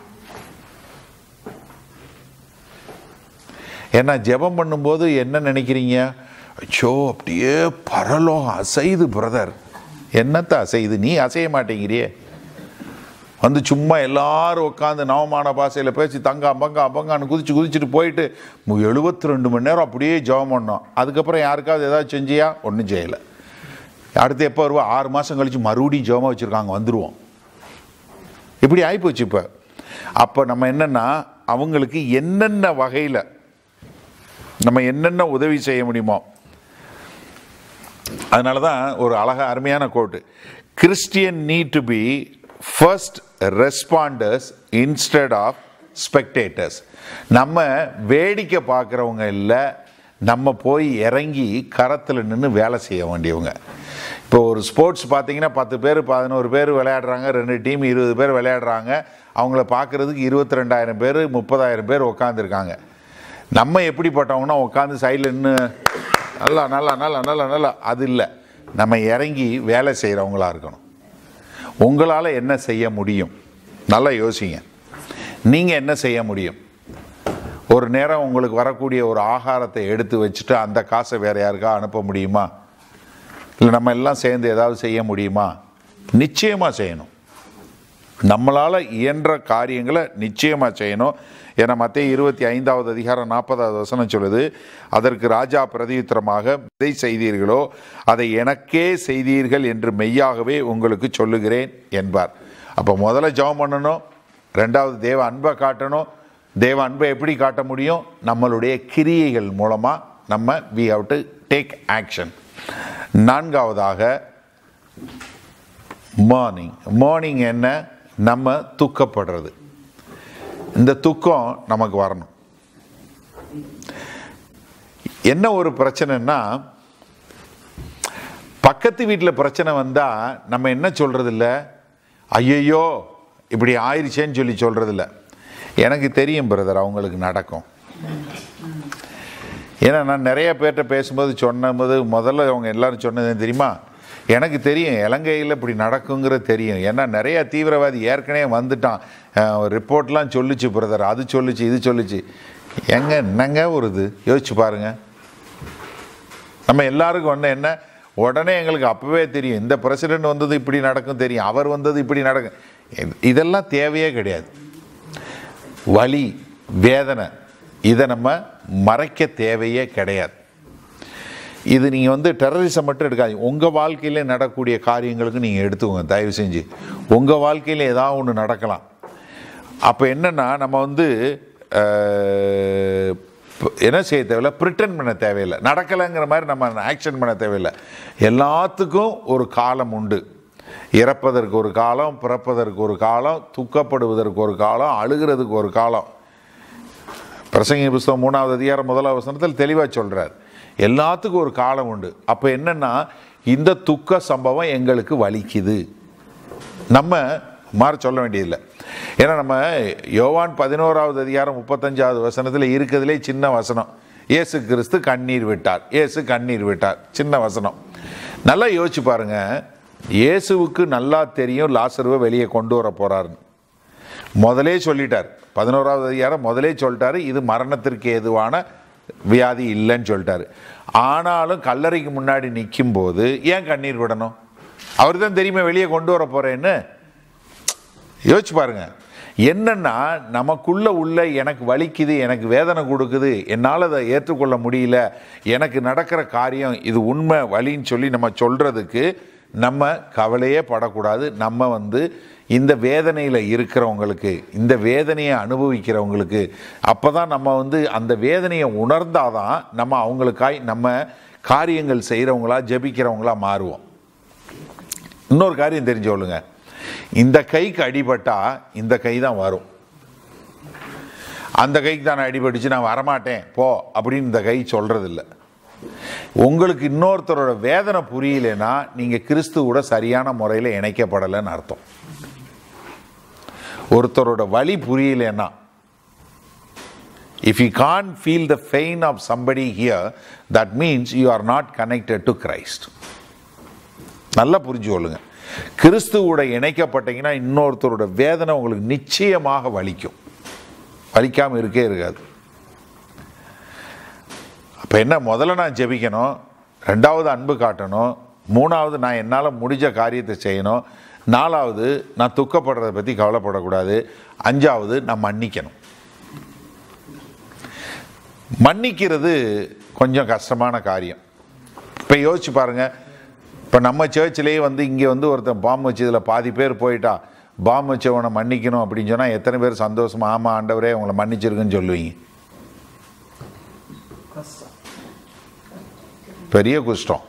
ஏன்னா ஜெபம் பண்ணும்போது என்ன நினைக்கிறீங்க அச்சோ அப்படியே பரலோகம் அசைது பிரதர் என்னத்த அசைது நீ அசைய மாட்டேங்கிறியே வந்து சும்மா எல்லாரும் உட்காந்து நவமான பாசையில் பேசி தங்கா பங்கா பங்கான்னு குதிச்சு குதிச்சுட்டு போயிட்டு எழுபத்தி ரெண்டு மணி நேரம் அப்படியே ஜெபம் பண்ணோம் அதுக்கப்புறம் யாருக்காவது ஏதாவது செஞ்சியா ஒன்றும் செய்யலை அடுத்து எப்போ வருவா ஆறு மாதம் கழிச்சு மறுபடியும் ஜெபமாக வச்சுருக்காங்க வந்துடுவோம் இப்படி ஆகிப்போச்சு இப்போ அப்போ நம்ம என்னென்னா அவங்களுக்கு என்னென்ன வகையில் நம்ம என்னென்ன உதவி செய்ய முடியுமோ அதனால தான் ஒரு அழகா அருமையான quote Christian need to be first responders instead of spectators நம்ம வேடிக்கை பார்க்குறவங்க இல்லை நம்ம போய் இறங்கி கரத்தில் நின்று வேலை செய்ய வேண்டியவங்க இப்போ ஒரு ஸ்போர்ட்ஸ் பார்த்தீங்கன்னா பத்து பேர் பதினோரு பேர் விளையாடுறாங்க ரெண்டு டீம் இருபது பேர் விளையாடுறாங்க அவங்கள பார்க்குறதுக்கு இருபத்தி ரெண்டாயிரம் பேர் முப்பதாயிரம் பேர் உட்காந்துருக்காங்க நம்ம எப்படிப்பட்டவங்கன்னா உட்காந்து சைடில் நின்று நல்லா நல்லா நல்லா நல்லா நல்லா அது இல்லை நம்ம இறங்கி வேலை செய்கிறவங்களா இருக்கணும் உங்களால் என்ன செய்ய முடியும் நல்லா யோசிங்க நீங்கள் என்ன செய்ய முடியும் ஒரு நேரம் உங்களுக்கு வரக்கூடிய ஒரு ஆகாரத்தை எடுத்து வச்சுட்டு அந்த காசை வேறு யாருக்கா அனுப்ப முடியுமா இல்லை நம்ம எல்லாம் சேர்ந்து ஏதாவது செய்ய முடியுமா நிச்சயமாக செய்யணும் நம்மளால் இயன்ற காரியங்களை நிச்சயமாக செய்யணும் ஏன்னா மத்திய இருபத்தி ஐந்தாவது அதிகாரம் நாற்பதாவது வசனம் சொல்லுது அதற்கு ராஜா பிரதியுத்தரமாக எதை செய்தீர்களோ அதை எனக்கே செய்தீர்கள் என்று மெய்யாகவே உங்களுக்கு சொல்லுகிறேன் என்பார் அப்போ முதல்ல ஜெபம் பண்ணணும் ரெண்டாவது தேவ அன்பை காட்டணும் தேவ அன்பை எப்படி காட்ட முடியும் நம்மளுடைய கிரியைகள் மூலமாக நம்ம we have to take action நான்காவதாக மார்னிங் மார்னிங் என்ன நம்ம துக்கப்படுறது இந்த துக்கம் நமக்கு வரணும் என்ன ஒரு பிரச்சனைன்னா பக்கத்து வீட்டில் பிரச்சனை வந்தால் நம்ம என்ன சொல்கிறது இல்லை ஐயையோ இப்படி ஆயிடுச்சேன்னு சொல்லி சொல்கிறது இல்லை எனக்கு தெரியும் பிரதர் அவங்களுக்கு நடக்கும் ஏன்னா நான் நிறைய பேர்கிட்ட பேசும்போது சொன்னபோது முதல்ல அவங்க எல்லாரும் சொன்னது என்ன தெரியுமா எனக்கு தெரியும் இலங்கையில் இப்படி நடக்குங்கிறது தெரியும் ஏன்னா நிறைய தீவிரவாதி ஏற்கனவே வந்துட்டான் ரிப்போர்ட்லாம் சொல்லுச்சு பிரதர் அது சொல்லுச்சு இது சொல்லுச்சு எங்க என்னங்க ஒரு இது யோசிச்சு பாருங்க நம்ம எல்லாருக்கும் ஒன்று என்ன உடனே எங்களுக்கு அப்பவே தெரியும் இந்த பிரசிடென்ட் வந்தது இப்படி நடக்கும் தெரியும் அவர் வந்தது இப்படி நடக்கும் இது- இதெல்லாம் தேவையே கிடையாது வலி வேதனை இதை நம்ம மறைக்க தேவையே கிடையாது இது நீங்கள் வந்து டெரரிசம் மட்டும் எடுக்காதீங்க உங்கள் வாழ்க்கையில் நடக்கக்கூடிய காரியங்களுக்கு நீங்கள் எடுத்துக்கோங்க தயவு செஞ்சு உங்கள் வாழ்க்கையில் ஏதாவது ஒன்று நடக்கலாம் அப்போ என்னென்னா நம்ம வந்து அஹ், ப- என்ன செய்ய தேவையில்ல ப்ரிட்டன் பண்ண தேவையில்லை நடக்கலைங்கிற மாதிரி நம்ம ஆக்ஷன் பண்ண தேவையில்லை எல்லாத்துக்கும் ஒரு காலம் உண்டு இறப்பதற்கு ஒரு காலம் பிறப்பதற்கு ஒரு காலம் துக்கப்படுவதற்கு ஒரு காலம் அழுகிறதுக்கு ஒரு காலம் பிரசங்கி புஸ்தகம் மூணாவது அதிகாரம் முதலாவது வசனத்தில் தெளிவாக சொல்றார் எல்லாத்துக்கும் ஒரு காலம் உண்டு அப்போ என்னன்னா இந்த துக்க சம்பவம் எங்களுக்கு வலிக்குது நம்ம மாற சொல்ல வேண்டியதில்லை ஏன்னா நம்ம யோவான் பதினோராவது அதிகாரம் முப்பத்தஞ்சாவது வசனத்தில் இருக்கிறதுலே சின்ன வசனம் இயேசு கிறிஸ்து கண்ணீர் விட்டார் இயேசு கண்ணீர் விட்டார் சின்ன வசனம் நல்லா யோசிச்சு பாருங்க இயேசுவுக்கு நல்லா தெரியும் லாசருவை வெளியே கொண்டு வர போறாருன்னு முதலே சொல்லிட்டார் பதினோராவது அதிகாரம் முதலே சொல்லிட்டாரு இது மரணத்திற்கு ஏதுவான வியாதி இல்லைன்னு சொல்லிட்டாரு ஆனாலும் கல்லறைக்கு முன்னாடி நிற்கும் போது ஏன் கண்ணீர் விடணும் அவர் தான் தெரியுமே வெளியே கொண்டு வர போறேன்னு யோசிச்சு பாருங்க என்னன்னா நமக்குள்ள உள்ள எனக்கு வலிக்குது எனக்கு வேதனை கொடுக்குது என்னால் அதை ஏற்றுக்கொள்ள முடியல எனக்கு நடக்கிற காரியம் இது உண்மை வலின்னு சொல்லி நம்ம சொல்றதுக்கு நம்ம கவலையே படக்கூடாது நம்ம வந்து இந்த வேதனையில் இருக்கிறவங்களுக்கு இந்த வேதனையை அனுபவிக்கிறவங்களுக்கு அப்போ தான் நம்ம வந்து அந்த வேதனையை உணர்ந்தாதான் நம்ம அவங்களுக்காய் நம்ம காரியங்கள் செய்கிறவங்களா ஜெபிக்கிறவங்களா மாறுவோம் இன்னொரு காரியம் தெரிஞ்சு கொள்ளுங்க இந்த கைக்கு அடிபட்டா இந்த கை தான் வரும் அந்த கைக்கு தான் அடிபட்டுச்சு நான் வரமாட்டேன் போ அப்படின்னு இந்த கை சொல்றதில்ல உங்களுக்கு இன்னொருத்தரோட வேதனை புரியலைன்னா நீங்க கிறிஸ்துவோட சரியான முறையில் இணைக்கப்படலைன்னு அர்த்தம் ஒருத்தரோட வலி புரியலைன்னா if you can't feel the pain of somebody here that means you are not connected to Christ நல்லா புரிஞ்சு கொள்ளுங்க கிறிஸ்துவோட இணைக்கப்பட்டீங்கன்னா இன்னொருத்தரோட வேதனை உங்களுக்கு நிச்சயமாக வலிக்கும் வலிக்காம இருக்கே இருக்காது அப்போ என்ன முதல்ல நான் ஜெபிக்கணும் ரெண்டாவது அன்பு காட்டணும் மூணாவது நான் என்னால் முடிஞ்ச காரியத்தை செய்யணும் நாலாவது நான் துக்கப்படுறதை பற்றி கவலைப்படக்கூடாது அஞ்சாவது நான் மன்னிக்கணும் மன்னிக்கிறது கொஞ்சம் கஷ்டமான காரியம் இப்போ யோசிச்சு பாருங்க இப்போ நம்ம சர்ச்சிலேயே வந்து இங்கே வந்து ஒருத்தன் பாம்பு வச்சதில் பாதி பேர் போயிட்டா பாம்பு வச்சவனை மன்னிக்கணும் அப்படின்னு சொன்னால் எத்தனை பேர் சந்தோஷமா ஆமாம் ஆண்டவரே உங்களை மன்னிச்சிருக்குன்னு சொல்லுவீங்க பெரிய குஷ்டம்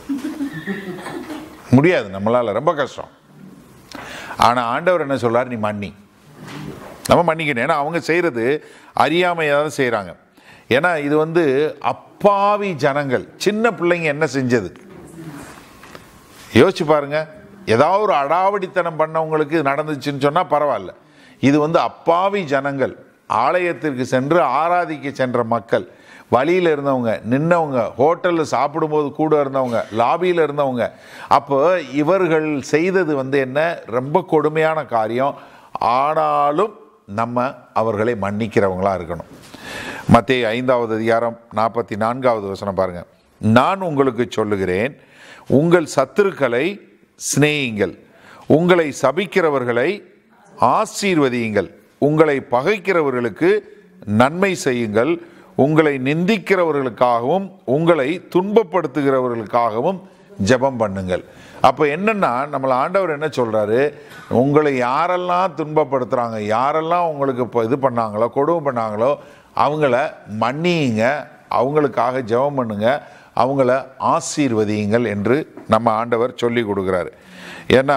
முடியாது நம்மளால ரொம்ப கஷ்டம் ஆனால் ஆண்டவர் என்ன சொல்றார் நீ மன்னி நம்ம மன்னிக்கணும் ஏன்னா அவங்க செய்கிறது அறியாமையாக தான் செய்கிறாங்க ஏன்னா இது வந்து அப்பாவி ஜனங்கள் சின்ன பிள்ளைங்க என்ன செஞ்சது யோசிச்சு பாருங்க ஏதாவது ஒரு அடாவடித்தனம் பண்ணவங்களுக்கு இது நடந்துச்சுன்னு சொன்னால் பரவாயில்ல இது வந்து அப்பாவி ஜனங்கள் ஆலயத்திற்கு சென்று ஆராதிக்க சென்ற மக்கள் வழியில் இருந்தவங்க நின்னவங்க ஹோட்டலில் சாப்பிடும்போது கூட இருந்தவங்க லாபியில் இருந்தவங்க அப்போ இவர்கள் செய்தது வந்து என்ன ரொம்ப கொடுமையான காரியம் ஆனாலும் நம்ம அவர்களை மன்னிக்கிறவங்களா இருக்கணும் மத்திய ஐந்தாவது அதிகாரம் நாற்பத்தி நான்காவது வசனம் பாருங்க நான் உங்களுக்கு சொல்லுகிறேன் உங்கள் சத்துருக்களை சிநேகிங்கள் உங்களை சபிக்கிறவர்களை ஆசீர்வதியுங்கள் உங்களை பகைக்கிறவர்களுக்கு நன்மை செய்யுங்கள் உங்களை நிந்திக்கிறவர்களுக்காகவும் உங்களை துன்பப்படுத்துகிறவர்களுக்காகவும் ஜெபம் பண்ணுங்கள் அப்போ என்னன்னா நம்மளை ஆண்டவர் என்ன சொல்றாரு உங்களை யாரெல்லாம் துன்பப்படுத்துறாங்க யாரெல்லாம் உங்களுக்கு இப்போ இது பண்ணாங்களோ கொடுமை பண்ணாங்களோ அவங்கள மன்னியுங்க அவங்களுக்காக ஜெபம் பண்ணுங்க அவங்கள ஆசீர்வதியுங்கள் என்று நம்ம ஆண்டவர் சொல்லி கொடுக்குறாரு ஏன்னா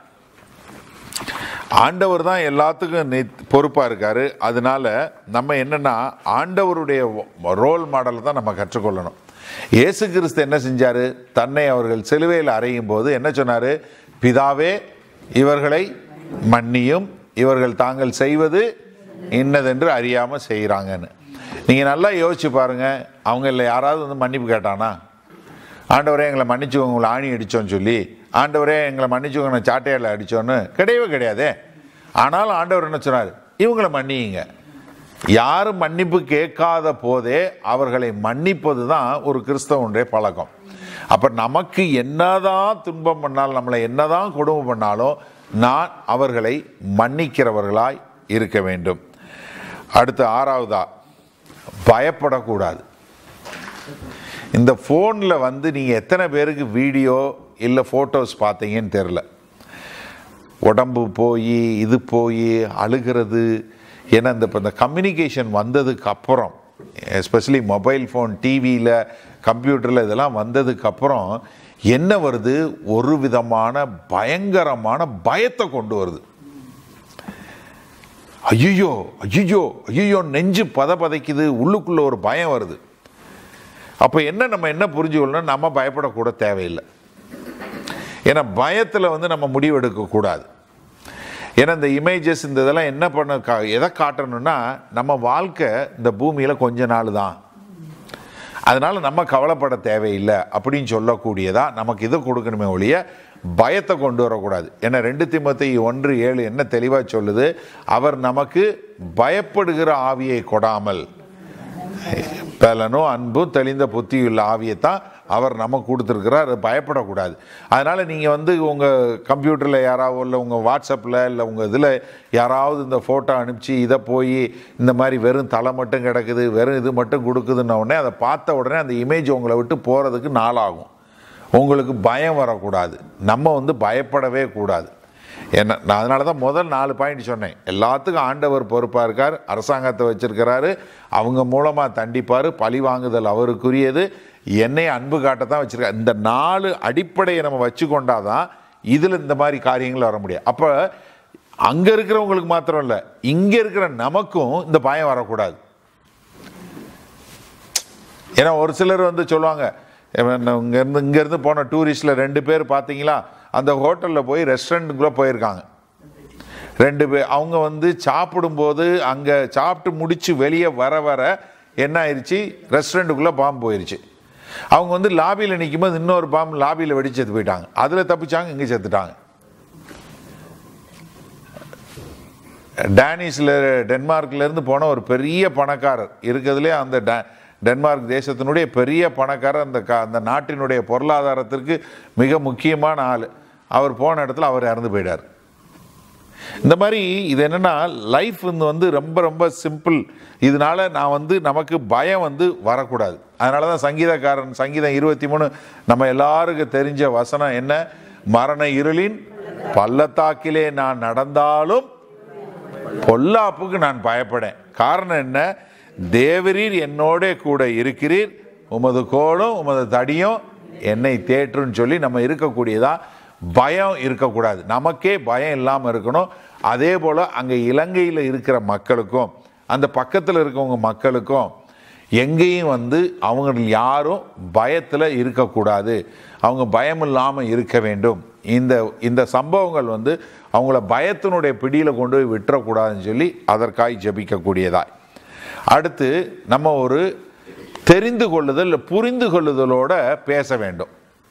ஆண்டவர் தான் எல்லாத்துக்கும் பொறுப்பாக இருக்காரு அதனால நம்ம என்னன்னா ஆண்டவருடைய ரோல் மாடலை தான் நம்ம கற்றுக்கொள்ளணும் இயேசு கிறிஸ்து என்ன செஞ்சாரு தன்னை அவர்கள் சிலுவையில் அறையும் போது என்ன சொன்னாரு பிதாவே இவர்களை மன்னியும் இவர்கள் தாங்கள் செய்வது இன்னதென்று அறியாம செய்கிறாங்கன்னு நீங்க நல்லா யோசிச்சு பாருங்க அவங்க இல்லை யாராவது வந்து மன்னிப்பு கேட்டானா ஆண்டவரே எங்களை மன்னிச்சுக்கோங்க உங்களை ஆணி அடித்தோன்னு சொல்லி ஆண்டவரே எங்களை மன்னிச்சுக்கோங்க நான் சாட்டையால் அடித்தோன்னு கிடையவே கிடையாதே ஆனாலும் ஆண்டவர் என்ன சொன்னார் இவங்களை மன்னியுங்க யாரும் மன்னிப்பு கேட்காத போதே அவர்களை மன்னிப்பது தான் ஒரு கிறிஸ்தவனுடைய பழக்கம் அப்ப நமக்கு என்னதான் துன்பம் பண்ணாலும் நம்மளை என்னதான் கொடுமை பண்ணாலும் நான் அவர்களை மன்னிக்கிறவர்களாய் இருக்க வேண்டும் அடுத்து ஆறாவதா பயப்படக்கூடாது இந்த ஃபோனில் வந்து நீங்கள் எத்தனை பேருக்கு வீடியோ இல்லை ஃபோட்டோஸ் பார்த்தீங்கன்னு தெரில உடம்பு போய் இது போய் அழுகிறது ஏன்னா இந்த இப்போ இந்த கம்யூனிகேஷன் வந்ததுக்கு அப்புறம் எஸ்பெஷலி மொபைல் ஃபோன் டிவியில் கம்ப்யூட்டரில் இதெல்லாம் வந்ததுக்கு அப்புறம் என்ன வருது ஒரு விதமான பயங்கரமான பயத்தை கொண்டு வருது ஐயோ ஐயோ ஐயோ நெஞ்சு பத பதைக்குது உள்ளுக்குள்ள ஒரு பயம் வருது அப்போ என்ன நம்ம என்ன புரிஞ்சுக்கணும் நம்ம பயப்படக்கூட தேவையில்லை ஏன்னா பயத்தில் வந்து நம்ம முடிவு எடுக்கக்கூடாது ஏன்னா இந்த இமேஜஸ் இந்த இதெல்லாம் என்ன பண்ண கா எதை காட்டணும்னா நம்ம வாழ்க்கை இந்த பூமியில் கொஞ்ச நாள் தான் அதனால நம்ம கவலைப்பட தேவையில்லை அப்படின்னு சொல்லக்கூடியதா நமக்கு இதை கொடுக்கணுமே ஒழிய பயத்தை கொண்டு வரக்கூடாது ஏன்னா ரெண்டு திமுத்தி ஒன்று ஏழு என்ன தெளிவாக சொல்லுது அவர் நமக்கு பயப்படுகிற ஆவியை கொடாமல் பலனும் அன்பும் தெளிந்த புத்தியுள்ள ஆவியைத்தான் அவர் நமக்கு கொடுத்துருக்கிறார் அது பயப்படக்கூடாது அதனால் நீங்கள் வந்து உங்கள் கம்ப்யூட்டரில் யாராவது இல்லை உங்கள் வாட்ஸ்அப்பில் இல்லை உங்கள் இதில் யாராவது இந்த ஃபோட்டோ அனுப்பிச்சு இதை போய் இந்த மாதிரி வெறும் தலை மட்டும் கிடக்குது வெறும் இது மட்டும் கொடுக்குதுன்ன உடனே அதை பார்த்த உடனே அந்த இமேஜ் உங்களை விட்டு போகிறதுக்கு நாளாகும் உங்களுக்கு பயம் வரக்கூடாது நம்ம வந்து பயப்படவே கூடாது என்ன நான் அதனால தான் முதல் நாலு பாயிண்ட் சொன்னேன் எல்லாத்துக்கும் ஆண்டவர் பொறுப்பாக இருக்கார் அரசாங்கத்தை வச்சிருக்கிறாரு அவங்க மூலமாக தண்டிப்பார் பழி வாங்குதல் அவருக்குரியது என்னை அன்பு காட்டத்தான் வச்சிருக்காரு இந்த நாலு அடிப்படையை நம்ம வச்சு கொண்டாதான் இதில் இந்த மாதிரி காரியங்கள் வர முடியும் அப்போ அங்கே இருக்கிறவங்களுக்கு மாத்திரம் இல்லை இங்கே இருக்கிற நமக்கும் இந்த பயம் வரக்கூடாது ஏன்னா ஒரு சிலர் வந்து சொல்லுவாங்க இங்கேருந்து இங்கேருந்து போன டூரிஸ்டில் ரெண்டு பேர் பார்த்தீங்களா அந்த ஹோட்டலில் போய் ரெஸ்டாரண்ட்டுக்குள்ளே போயிருக்காங்க ரெண்டு பேர் அவங்க வந்து சாப்பிடும்போது அங்கே சாப்பிட்டு முடிச்சு வெளியே வர வர என்ன ஆயிடுச்சு ரெஸ்டாரண்ட்டுக்குள்ளே பாம்பு போயிருச்சு அவங்க வந்து லாபியில் நிற்கும்போது இன்னொரு பாம்பு லாபியில் வெடிச்சு செத்து போயிட்டாங்க அதில் தப்பிச்சாங்க இங்கே செத்துட்டாங்க டேனிஸில் டென்மார்க்லேருந்து போன ஒரு பெரிய பணக்காரர் இருக்கிறதுலே அந்த டே டென்மார்க் தேசத்தினுடைய பெரிய பணக்காரர் அந்த க அந்த நாட்டினுடைய பொருளாதாரத்திற்கு மிக முக்கியமான ஆள் அவர் போன இடத்துல அவர் இறந்து போயிட்டார் இந்த மாதிரி இது என்னென்னா லைஃப் வந்து ரொம்ப ரொம்ப சிம்பிள் இதனால நான் வந்து நமக்கு பயம் வந்து வரக்கூடாது அதனால தான் சங்கீதக்காரன் சங்கீதம் இருபத்தி மூணு நம்ம எல்லாருக்கும் தெரிஞ்ச வசனம் என்ன மரண இருளின் பள்ளத்தாக்கிலே நான் நடந்தாலும் பொல்லாப்புக்கு நான் பயப்படேன் காரணம் என்ன தேவரீர் என்னோட கூட இருக்கிறீர் உமது கோலும் உமது தடியும் என்னை தேற்றுன்னு சொல்லி நம்ம இருக்கக்கூடியதா பயம் இருக்கக்கூடாது நமக்கே பயம் இல்லாமல் இருக்கணும் அதே போல் அங்கே இலங்கையில் இருக்கிற மக்களுக்கும் அந்த பக்கத்தில் இருக்கவங்க மக்களுக்கும் எங்கேயும் வந்து அவங்க யாரும் பயத்தில் இருக்கக்கூடாது அவங்க பயம் இல்லாமல் இருக்க வேண்டும் இந்த இந்த சம்பவங்கள் வந்து அவங்கள பயத்தினுடைய பிடியில் கொண்டு போய் விட்டுறக்கூடாதுன்னு சொல்லி அதற்காய் ஜபிக்கக்கூடியதாய் அடுத்து நம்ம ஒரு தெரிந்து கொள்ளுதல் புரிந்து கொள்ளுதலோட பேச வேண்டும்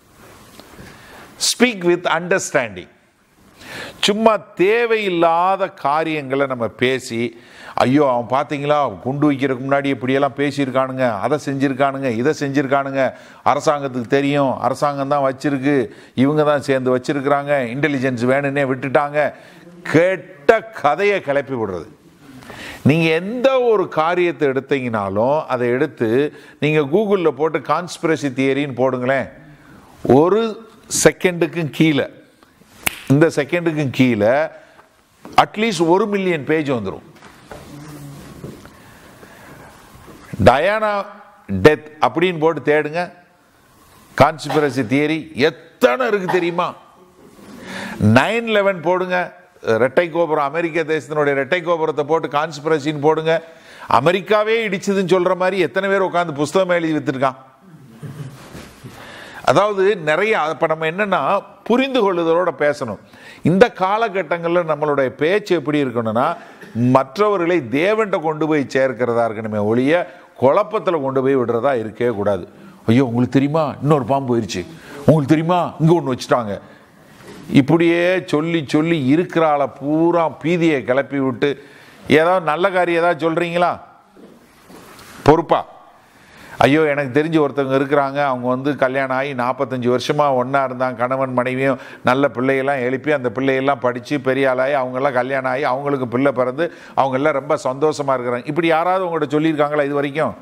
ஸ்பீக் வித் அண்டர்ஸ்டாண்டிங் சும்மா தேவையில்லாத காரியங்களை நம்ம பேசி ஐயோ அவன் பார்த்தீங்களா குண்டு வைக்கிறதுக்கு முன்னாடி இப்படியெல்லாம் பேசியிருக்கானுங்க அதை செஞ்சுருக்கானுங்க இதை செஞ்சுருக்கானுங்க அரசாங்கத்துக்கு தெரியும் அரசாங்கம் தான் வச்சிருக்கு இவங்க தான் சேர்ந்து வச்சிருக்கிறாங்க இன்டெலிஜென்ஸ் வேணும்னே விட்டுட்டாங்க கெட்ட கதையை கிளப்பி விடுறது நீங்கள் எந்த ஒரு காரியத்தை எடுத்தீங்கனாலும் அதை எடுத்து நீங்கள் கூகுளில் போட்டு கான்ஸ்பிரசி தியரின்னு போடுங்களேன் ஒரு செகண்டுக்கும் கீழே இந்த செகண்டுக்கும் கீழே அட்லீஸ்ட் ஒரு மில்லியன் பேஜ் வந்துடும் டயானா டெத் அப்படின்னு போட்டு தேடுங்க கான்ஸ்பிரசி தியரி எத்தனை இருக்கு தெரியுமா நைன் லெவன் போடுங்க ரெட்டை கோபுரம் அமெரிக்க தேசத்தினுடைய ரெட்டை கோபுரத்தை போட்டு கான்ஸ்பிரசின்னு போடுங்க அமெரிக்காவே இடிச்சதுன்னு சொல்ற மாதிரி எத்தனை பேர் உட்காந்து புஸ்தகம் எழுதி வித்துருக்கான் அதாவது நிறைய இப்போ நம்ம என்னன்னா புரிந்து கொள்ளுதலோட பேசணும் இந்த காலகட்டங்களில் நம்மளுடைய பேச்சு எப்படி இருக்கணும்னா மற்றவர்களை தேவன்கிட்ட கொண்டு போய் சேர்க்கிறதா இருக்கணுமே ஒழிய குழப்பத்தில் கொண்டு போய் விடுறதா இருக்கவே கூடாது ஐயோ உங்களுக்கு தெரியுமா இன்னொரு பாம்பு போயிடுச்சு உங்களுக்கு தெரியுமா இங்கே ஒன்று வச்சுட்டாங்க இப்படியே சொல்லி சொல்லி இருக்கிற ஆளை பூரா பீதியை கிளப்பி விட்டு ஏதாவது நல்ல காரியம் ஏதாவது சொல்கிறீங்களா பொறுப்பா ஐயோ எனக்கு தெரிஞ்ச ஒருத்தவங்க இருக்கிறாங்க அவங்க வந்து கல்யாணம் ஆகி நாற்பத்தஞ்சு வருஷமாக ஒன்றா இருந்தாங்க கணவன் மனைவியும் நல்ல பிள்ளையெல்லாம் எழுப்பி அந்த பிள்ளையெல்லாம் படித்து பெரிய ஆளாகி அவங்கெல்லாம் கல்யாணம் ஆகி அவங்களுக்கு பிள்ளை பிறந்து அவங்க எல்லாம் ரொம்ப சந்தோஷமாக இருக்கிறாங்க இப்படி யாராவது உங்கள்கிட்ட சொல்லியிருக்காங்களா இது வரைக்கும்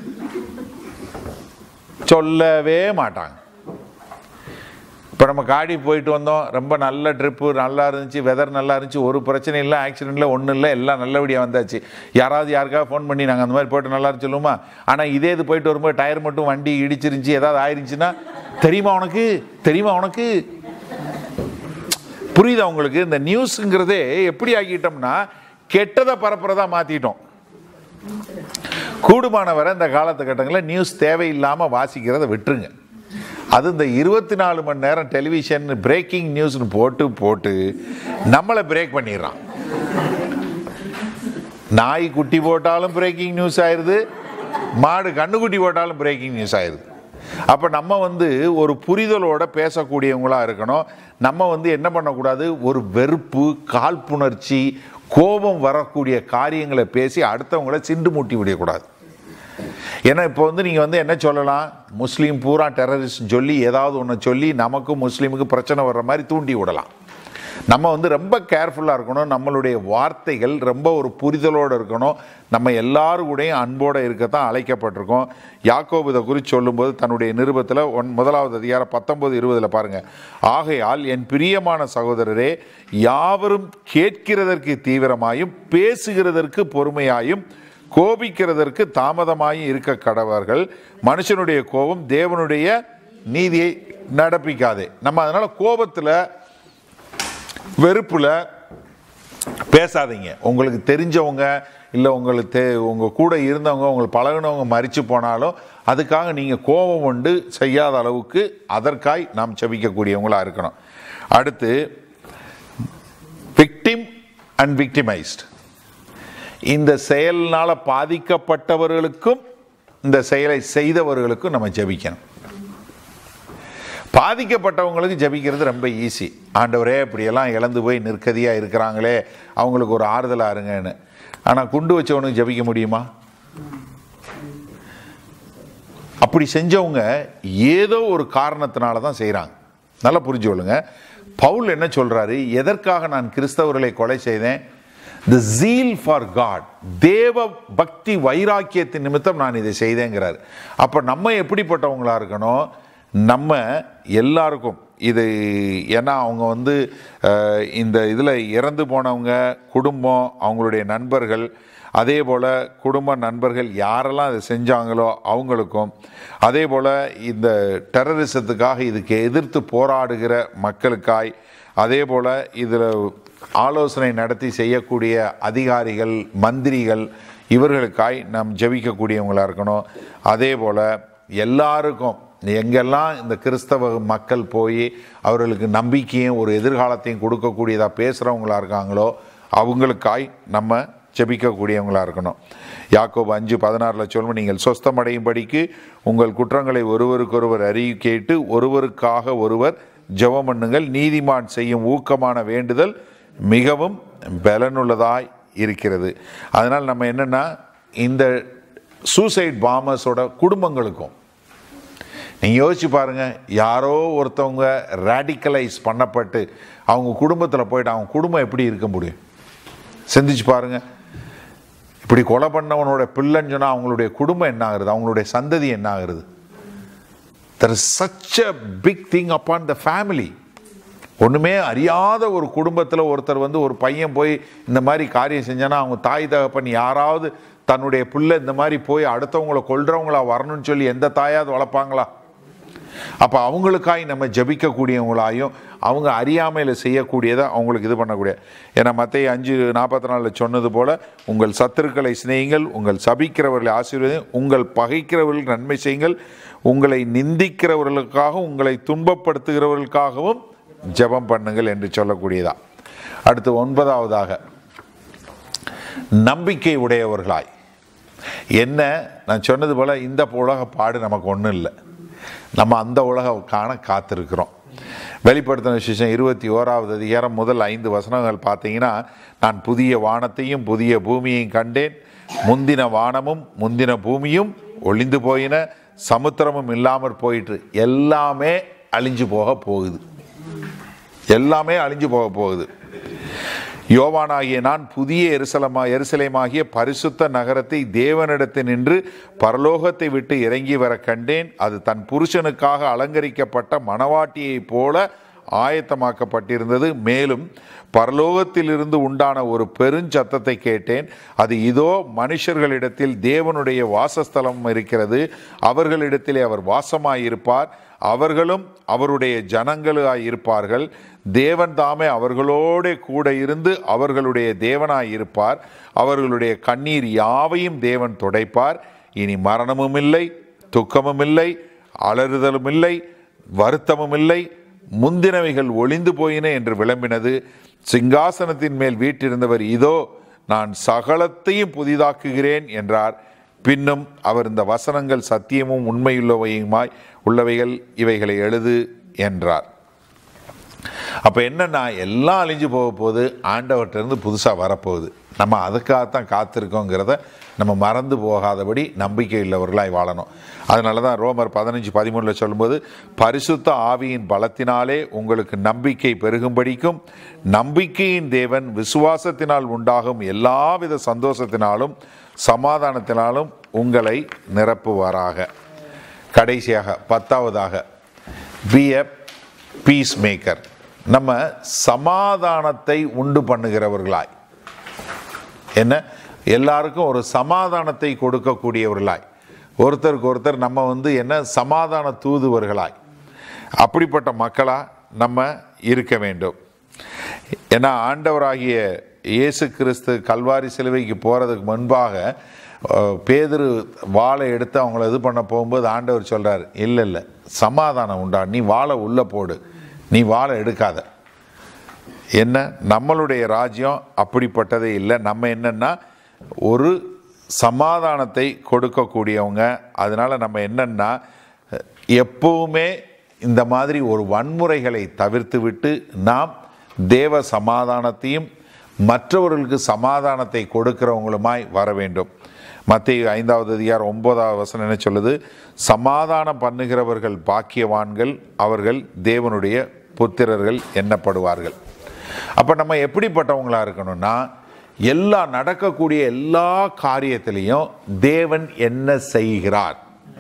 சொல்லவே மாட்டாங்க இப்போ நம்ம காடி போயிட்டு வந்தோம் ரொம்ப நல்ல ட்ரிப்பு நல்லா இருந்துச்சு வெதர் நல்லா இருந்துச்சு ஒரு பிரச்சனை இல்லை ஆக்சிடென்ட்டில் ஒன்றும் இல்லை எல்லாம் நல்லபடியாக வந்தாச்சு யாராவது யாருக்காவது ஃபோன் பண்ணி நாங்கள் அந்த மாதிரி போயிட்டு நல்லா இருந்து சொல்லுவோமா ஆனால் இதே இது போயிட்டு வரும்போது டயர் மட்டும் வண்டி இடிச்சிருந்துச்சு ஏதாவது ஆயிருந்துச்சுன்னா தெரியுமா உனக்கு தெரியுமா உனக்கு புரியுதா உங்களுக்கு இந்த நியூஸுங்கிறதே எப்படி ஆக்கிட்டோம்னா கெட்டதை பரப்புறதா மாற்றிட்டோம் கூடுமானவரை இந்த காலத்துக்கட்டங்களில் நியூஸ் தேவையில்லாமல் வாசிக்கிறத விட்டுருங்க அது இந்த இருபத்தி நாலு மணி நேரம் டெலிவிஷன் பிரேக்கிங் நியூஸ்னு போட்டு போட்டு நம்மளை பிரேக் பண்ணிடுறான் நாய் குட்டி போட்டாலும் பிரேக்கிங் நியூஸ் ஆயிடுது மாடு கண்ணுக்குட்டி போட்டாலும் பிரேக்கிங் நியூஸ் ஆயிடுது அப்போ நம்ம வந்து ஒரு புரிதலோட பேசக்கூடியவங்களா இருக்கணும் நம்ம வந்து என்ன பண்ணக்கூடாது ஒரு வெறுப்பு காழ்ப்புணர்ச்சி கோபம் வரக்கூடிய காரியங்களை பேசி அடுத்தவங்கள சிண்டு மூட்டி விடக்கூடாது ஏன்னா இப்போ வந்து நீங்கள் வந்து என்ன சொல்லலாம் முஸ்லீம் பூரா டெரரிஸ்ட் சொல்லி ஏதாவது ஒன்று சொல்லி நமக்கும் முஸ்லீமுக்கு பிரச்சனை வர்ற மாதிரி தூண்டி விடலாம் நம்ம வந்து ரொம்ப கேர்ஃபுல்லாக இருக்கணும் நம்மளுடைய வார்த்தைகள் ரொம்ப ஒரு புரிதலோடு இருக்கணும் நம்ம எல்லாரும் கூடயும் அன்போடு இருக்கத்தான் அழைக்கப்பட்டிருக்கோம் யாக்கோபு இதை குறித்து சொல்லும்போது தன்னுடைய நிருபத்தில் ஒன் முதலாவது அதிகாரம் பத்தொன்பது இருபதில் பாருங்கள் ஆகையால் என் பிரியமான சகோதரரே யாவரும் கேட்கிறதற்கு தீவிரமாயும் பேசுகிறதற்கு பொறுமையாயும் கோபிக்கிறதற்கு தாமதமாயும் இருக்க கடவர்கள் மனுஷனுடைய கோபம் தேவனுடைய நீதியை நடப்பிக்காதே நம்ம அதனால கோபத்தில் வெறுப்புல பேசாதீங்க உங்களுக்கு தெரிஞ்சவங்க இல்லை உங்களுக்கு தெ உங்கள் கூட இருந்தவங்க உங்களுக்கு பழகினவங்க மறித்து போனாலும் அதுக்காக நீங்கள் கோபம் கொண்டு செய்யாத அளவுக்கு அதற்காய் நாம் செபிக்கக்கூடியவங்களா இருக்கணும் அடுத்து விக்டிம் அண்ட் விக்டிமைஸ்ட் இந்த செயல்னால பாதிக்கப்பட்டவர்களுக்கும் இந்த செயலை செய்தவர்களுக்கும் நம்ம ஜெபிக்கணும் பாதிக்கப்பட்டவங்களுக்கு ஜெபிக்கிறது ரொம்ப ஈஸி ஆண்டவரே இப்படியெல்லாம் இழந்து போய் நிற்கதியாக இருக்கிறாங்களே அவங்களுக்கு ஒரு ஆறுதலாக இருங்கன்னு ஆனால் குண்டு வச்சவனுக்கு ஜெபிக்க முடியுமா அப்படி செஞ்சவங்க ஏதோ ஒரு காரணத்தினால தான் செய்கிறாங்க நல்லா புரிஞ்சு கொள்ளுங்க பவுல் என்ன சொல்றாரு எதற்காக நான் கிறிஸ்தவர்களை கொலை செய்தேன் தி ஜீல் ஃபார் காட் தேவ பக்தி வைராக்கியத்தின் நிமித்தம் நான் இதை செய்தேங்கிறார் அப்போ நம்ம எப்படிப்பட்டவங்களா இருக்கணும் நம்ம எல்லாருக்கும் இது ஏன்னா அவங்க வந்து அஹ், இந்த இதில் இறந்து போனவங்க குடும்பம் அவங்களுடைய நண்பர்கள் அதே போல் குடும்ப நண்பர்கள் யாரெல்லாம் இதை செஞ்சாங்களோ அவங்களுக்கும் அதே போல் இந்த டெரரிசத்துக்காக இதுக்கு எதிர்த்து போராடுகிற மக்களுக்காய் அதே போல் இதில் ஆலோசனை நடத்தி செய்யக்கூடிய அதிகாரிகள் மந்திரிகள் இவர்களுக்காய் நாம் ஜெபிக்கக்கூடியவங்களா இருக்கணும் அதே போல் எல்லாருக்கும் எங்கெல்லாம் இந்த கிறிஸ்தவ மக்கள் போய் அவர்களுக்கு நம்பிக்கையும் ஒரு எதிர்காலத்தையும் கொடுக்கக்கூடியதாக பேசுகிறவங்களா இருக்காங்களோ அவங்களுக்காய் நம்ம ஜெபிக்கக்கூடியவங்களா இருக்கணும் யாக்கோபு அஞ்சு பதினாறில் சொல்லும் நீங்கள் சொஸ்தமடையும்படிக்கு உங்கள் குற்றங்களை ஒருவருக்கொருவர் அறிய கேட்டு ஒருவருக்காக ஒருவர் ஜெபம் பண்ணுங்கள் நீதிமான் செய்யும் ஊக்கமான வேண்டுதல் மிகவும் பலனுள்ளதாய் இருக்கிறது அதனால் நம்ம என்னென்னா இந்த சூசைட் பாமர்ஸோட குடும்பங்களுக்கும் நீங்கள் யோசிச்சு பாருங்க யாரோ ஒருத்தவங்க ரேடிக்கலைஸ் பண்ணப்பட்டு அவங்க குடும்பத்தில் போயிட்டு அவங்க குடும்பம் எப்படி இருக்க முடியும் சிந்திச்சு பாருங்க இப்படி கொலை பண்ணவனோட பிள்ளைன்னு சொன்னால் அவங்களுடைய குடும்பம் என்ன ஆகுறது அவங்களுடைய சந்ததி என்ன ஆகுறது there is such a big thing upon the family ஒன்றுமே அறியாத ஒரு குடும்பத்தில் ஒருத்தர் வந்து ஒரு பையன் போய் இந்த மாதிரி காரியம் செஞ்சானா அவங்க தாய் தகப்பன் யாராவது தன்னுடைய பிள்ளை இந்த மாதிரி போய் அடுத்தவங்கள கொல்றவங்களா வரணும்னு சொல்லி எந்த தாயாவது வளர்ப்பாங்களா அப்போ அவங்களுக்காய் நம்ம ஜபிக்கக்கூடியவங்களாயும் அவங்க அறியாமையில் செய்யக்கூடியதை அவங்களுக்கு இது பண்ணக்கூடிய ஏன்னா மத்திய அஞ்சு நாற்பத்தி நாலில் சொன்னது போல உங்கள் சத்துருக்களை சிநேகிங்கள் உங்கள் சபிக்கிறவர்களை ஆசீர்வதி உங்கள் பகைக்கிறவர்களுக்கு நன்மை செய்யுங்கள் உங்களை நிந்திக்கிறவர்களுக்காக உங்களை துன்பப்படுத்துகிறவர்களுக்காகவும் ஜெபம் பண்ணுங்கள் என்று சொல்லக்கூடியதா அடுத்து ஒன்பதாவதாக நம்பிக்கை உடையவர்களாய் என்ன நான் சொன்னது போல இந்த உலக பாடு நமக்கு ஒன்றும் இல்லை நம்ம அந்த உலக காண காத்திருக்கிறோம் வெளிப்படுத்தின விசேஷம் இருபத்தி ஓராவது அதிகாரம் முதல் ஐந்து வசனங்கள் பார்த்தீங்கன்னா நான் புதிய வானத்தையும் புதிய பூமியையும் கண்டேன் முந்தின வானமும் முந்தின பூமியும் ஒளிந்து போயின சமுத்திரமும் இல்லாமற் போயிற்று எல்லாமே அழிஞ்சு போக போகுது எல்லாமே அழிஞ்சு போக போகுது யோவானாகிய நான் புதிய எருசலமா எருசலேமாகிய பரிசுத்த நகரத்தை தேவனிடத்தில் நின்று பரலோகத்தை விட்டு இறங்கி வர கண்டேன் அது தன் புருஷனுக்காக அலங்கரிக்கப்பட்ட மணவாட்டியைப் போல ஆயத்தமாக்கப்பட்டிருந்தது மேலும் பரலோகத்திலிருந்து உண்டான ஒரு பெருஞ்சத்தத்தை கேட்டேன் அது இதோ மனுஷர்களிடத்தில் தேவனுடைய வாசஸ்தலம் இருக்கிறது அவர்களிடத்திலே அவர் வாசமாயிருப்பார் அவர்களும் அவருடைய ஜனங்களாய் இருப்பார்கள் தேவன் தாமே அவர்களோட கூட இருந்து அவர்களுடைய தேவனாய் இருப்பார் அவர்களுடைய கண்ணீர் யாவையும் தேவன் துடைப்பார் இனி மரணமும் இல்லை துக்கமும் இல்லை அலறுதலும் இல்லை வருத்தமும் இல்லை முந்தினவைகள் ஒளிந்து போயின என்று விளம்பினது சிங்காசனத்தின் மேல் வீட்டிருந்தவர் இதோ நான் சகலத்தையும் புதிதாக்குகிறேன் என்றார் பின்னும் அவர் இந்த வசனங்கள் சத்தியமும் உண்மையுள்ளவையுமாய் உள்ளவைகள் இவைகளை எழுது என்றார் அப்போ என்னன்னா எல்லாம் அழிஞ்சு போக போகுது ஆண்டவர்கிட்ட இருந்து புதுசாக வரப்போகுது நம்ம அதுக்காகத்தான் காத்திருக்கோங்கிறத நம்ம மறந்து போகாதபடி நம்பிக்கை உள்ளவர்களாய் வாழணும் அதனால தான் ரோமர் பதினஞ்சு பதிமூணில் சொல்லும்போது பரிசுத்த ஆவியின் பலத்தினாலே உங்களுக்கு நம்பிக்கை பெருகும்படிக்கும் நம்பிக்கையின் தேவன் விசுவாசத்தினால் உண்டாகும் எல்லாவித சந்தோஷத்தினாலும் சமாதானத்தினாலும் உங்களை நிரப்புவாராக கடைசியாக பத்தாவதாக பி எ பீஸ் மேக்கர் நம்ம சமாதானத்தை உண்டு பண்ணுகிறவர்களாய் என்ன எல்லாருக்கும் ஒரு சமாதானத்தை கொடுக்கக்கூடியவர்களாய் ஒருத்தருக்கு ஒருத்தர் நம்ம வந்து என்ன சமாதான தூதுவர்களாய் அப்படிப்பட்ட மக்களா நம்ம இருக்க வேண்டும் ஏன்னா ஆண்டவராகிய இயேசு கிறிஸ்து கல்வாரி சிலுவைக்கு போகிறதுக்கு முன்பாக அஹ், பேதுரு வாளை எடுத்து அவங்கள இது பண்ண போகும்போது ஆண்டவர் சொல்கிறார் இல்லை இல்லை சமாதானம் உண்டா நீ வாளை உள்ளே போடு நீ வாளை எடுக்காத என்ன நம்மளுடைய ராஜ்யம் அப்படிப்பட்டதே இல்லை நம்ம என்னன்னா ஒரு சமாதானத்தை கொடுக்கக்கூடியவங்க அதனால நம்ம என்னன்னா எப்பவுமே இந்த மாதிரி ஒரு வன்முறைகளை தவிர்த்து விட்டு நாம் தேவ சமாதானத்தையும் மற்றவர்களுக்கு சமாதானத்தை கொடுக்கிறவங்களுமாய் வர வேண்டும் மத்திய ஐந்தாவது அதிகாரம் ஒன்பதாவது வசனம் என்ன சொல்லுது சமாதானம் பண்ணுகிறவர்கள் பாக்கியவான்கள் அவர்கள் தேவனுடைய புத்திரர்கள் எண்ணப்படுவார்கள் அப்போ நம்ம எப்படிப்பட்டவங்களா இருக்கணும்னா எல்லா நடக்கக்கூடிய எல்லா காரியத்திலையும் தேவன் என்ன செய்கிறார்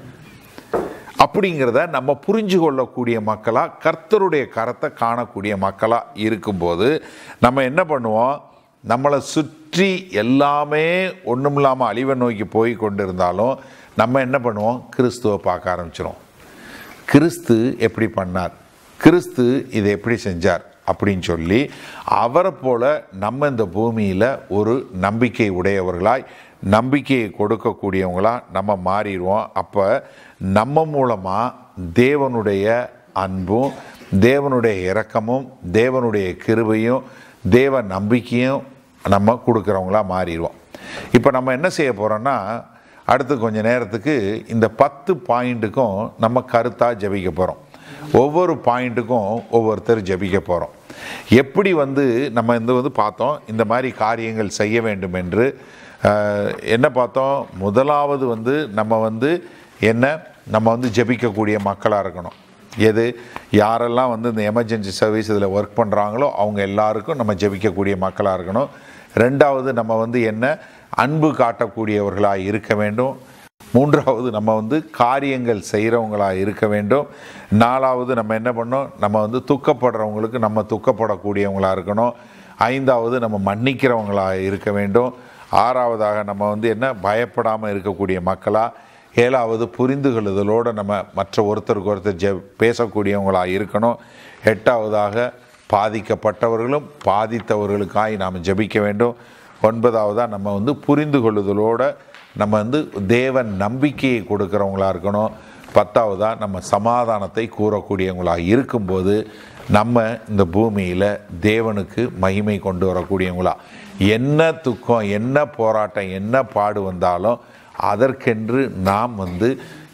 அப்படிங்கிறத நம்ம புரிஞ்சு கொள்ளக்கூடிய மக்களாக கர்த்தருடைய கரத்தை காணக்கூடிய மக்களாக இருக்கும்போது நம்ம என்ன பண்ணுவோம் நம்மளை சுற்றி எல்லாமே ஒன்றும் இல்லாமல் அழிவை நோக்கி போய் கொண்டிருந்தாலும் நம்ம என்ன பண்ணுவோம் கிறிஸ்துவை பார்க்க ஆரம்பிச்சிடும் கிறிஸ்து எப்படி பண்ணார் கிறிஸ்து இதை எப்படி செஞ்சார் அப்படின்னு சொல்லி அவரை போல நம்ம இந்த பூமியில் ஒரு நம்பிக்கை உடையவர்களாய் நம்பிக்கையை கொடுக்கக்கூடியவங்களா நம்ம மாறிடுவோம் அப்போ நம்ம மூலமாக தேவனுடைய அன்பும் தேவனுடைய இரக்கமும் தேவனுடைய கிருபையும் தேவ நம்பிக்கையும் நம்ம கொடுக்குறவங்களா மாறிடுவோம் இப்போ நம்ம என்ன செய்ய போகிறோம்னா அடுத்து கொஞ்ச நேரத்துக்கு இந்த பத்து பாயிண்ட்டுக்கும் நம்ம கருத்தாக ஜெபிக்க போகிறோம் ஒவ்வொரு பாயிண்ட்டுக்கும் ஒவ்வொருத்தர் ஜெபிக்க போகிறோம் எப்படி வந்து நம்ம இந்த வந்து பார்த்தோம் இந்த மாதிரி காரியங்கள் செய்ய வேண்டும் என்று அஹ், என்ன பார்த்தோம் முதலாவது வந்து நம்ம வந்து என்ன நம்ம வந்து ஜெபிக்கக்கூடிய மக்களாக இருக்கணும் எது யாரெல்லாம் வந்து இந்த எமர்ஜென்சி சர்வீஸ் இதில் ஒர்க் பண்ணுறாங்களோ அவங்க எல்லாருக்கும் நம்ம ஜெபிக்கக்கூடிய மக்களாக இருக்கணும் ரெண்டாவது நம்ம வந்து என்ன அன்பு காட்டக்கூடியவர்களாக இருக்க வேண்டும் மூன்றாவது நம்ம வந்து காரியங்கள் செய்கிறவங்களாக இருக்க வேண்டும் நாலாவது நம்ம என்ன பண்ணோம் நம்ம வந்து துக்கப்படுறவங்களுக்கு நம்ம துக்கப்படக்கூடியவங்களாக இருக்கணும் ஐந்தாவது நம்ம மன்னிக்கிறவங்களாக இருக்க வேண்டும் ஆறாவதாக நம்ம வந்து என்ன பயப்படாமல் இருக்கக்கூடிய மக்களாக ஏழாவது புரிந்து கொள்ளுதலோடு நம்ம மற்ற ஒருத்தருக்கு ஒருத்தர் ஜெ பேசக்கூடியவங்களாக இருக்கணும் எட்டாவதாக பாதிக்கப்பட்டவர்களும் பாதித்தவர்களுக்காய் நாம் ஜெபிக்க வேண்டும் ஒன்பதாவதாக நம்ம வந்து புரிந்து கொள்ளுதலோடு நம்ம வந்து தேவன் நம்பிக்கையை கொடுக்குறவங்களா இருக்கணும் பத்தாவதாக நம்ம சமாதானத்தை கூறக்கூடியவங்களாக இருக்கும்போது நம்ம இந்த பூமியில் தேவனுக்கு மகிமை கொண்டு வரக்கூடியவங்களா என்ன துக்கம் என்ன போராட்டம் என்ன பாடு வந்தாலும் அதற்கென்று நாம் வந்து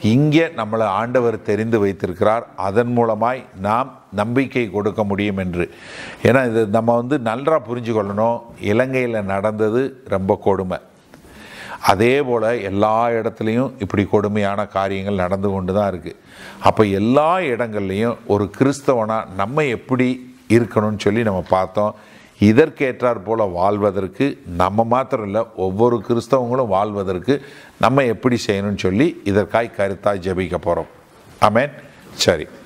இங்கே நம்மளை ஆண்டவர் தெரிந்து வைத்திருக்கிறார் அதன் மூலமாய் நாம் நம்பிக்கை கொடுக்க முடியும் என்று ஏன்னா இது நம்ம வந்து நல்லா புரிஞ்சு கொள்ளணும் இலங்கையில் நடந்தது ரொம்ப கொடுமை அதே போல் எல்லா இடத்துலையும் இப்படி கொடுமையான காரியங்கள் நடந்து கொண்டு தான் இருக்குது அப்போ எல்லா இடங்கள்லையும் ஒரு கிறிஸ்தவனாக நம்ம எப்படி இருக்கணும்னு சொல்லி நம்ம பார்த்தோம் இதற்கேற்றாற் போல வாழ்வதற்கு நம்ம மாத்திரம் இல்லை ஒவ்வொரு கிறிஸ்தவங்களும் வாழ்வதற்கு நம்ம எப்படி செய்யணும்னு சொல்லி இதற்காய் கருத்தாய் ஜெபிக்க போகிறோம் ஆமென் சரி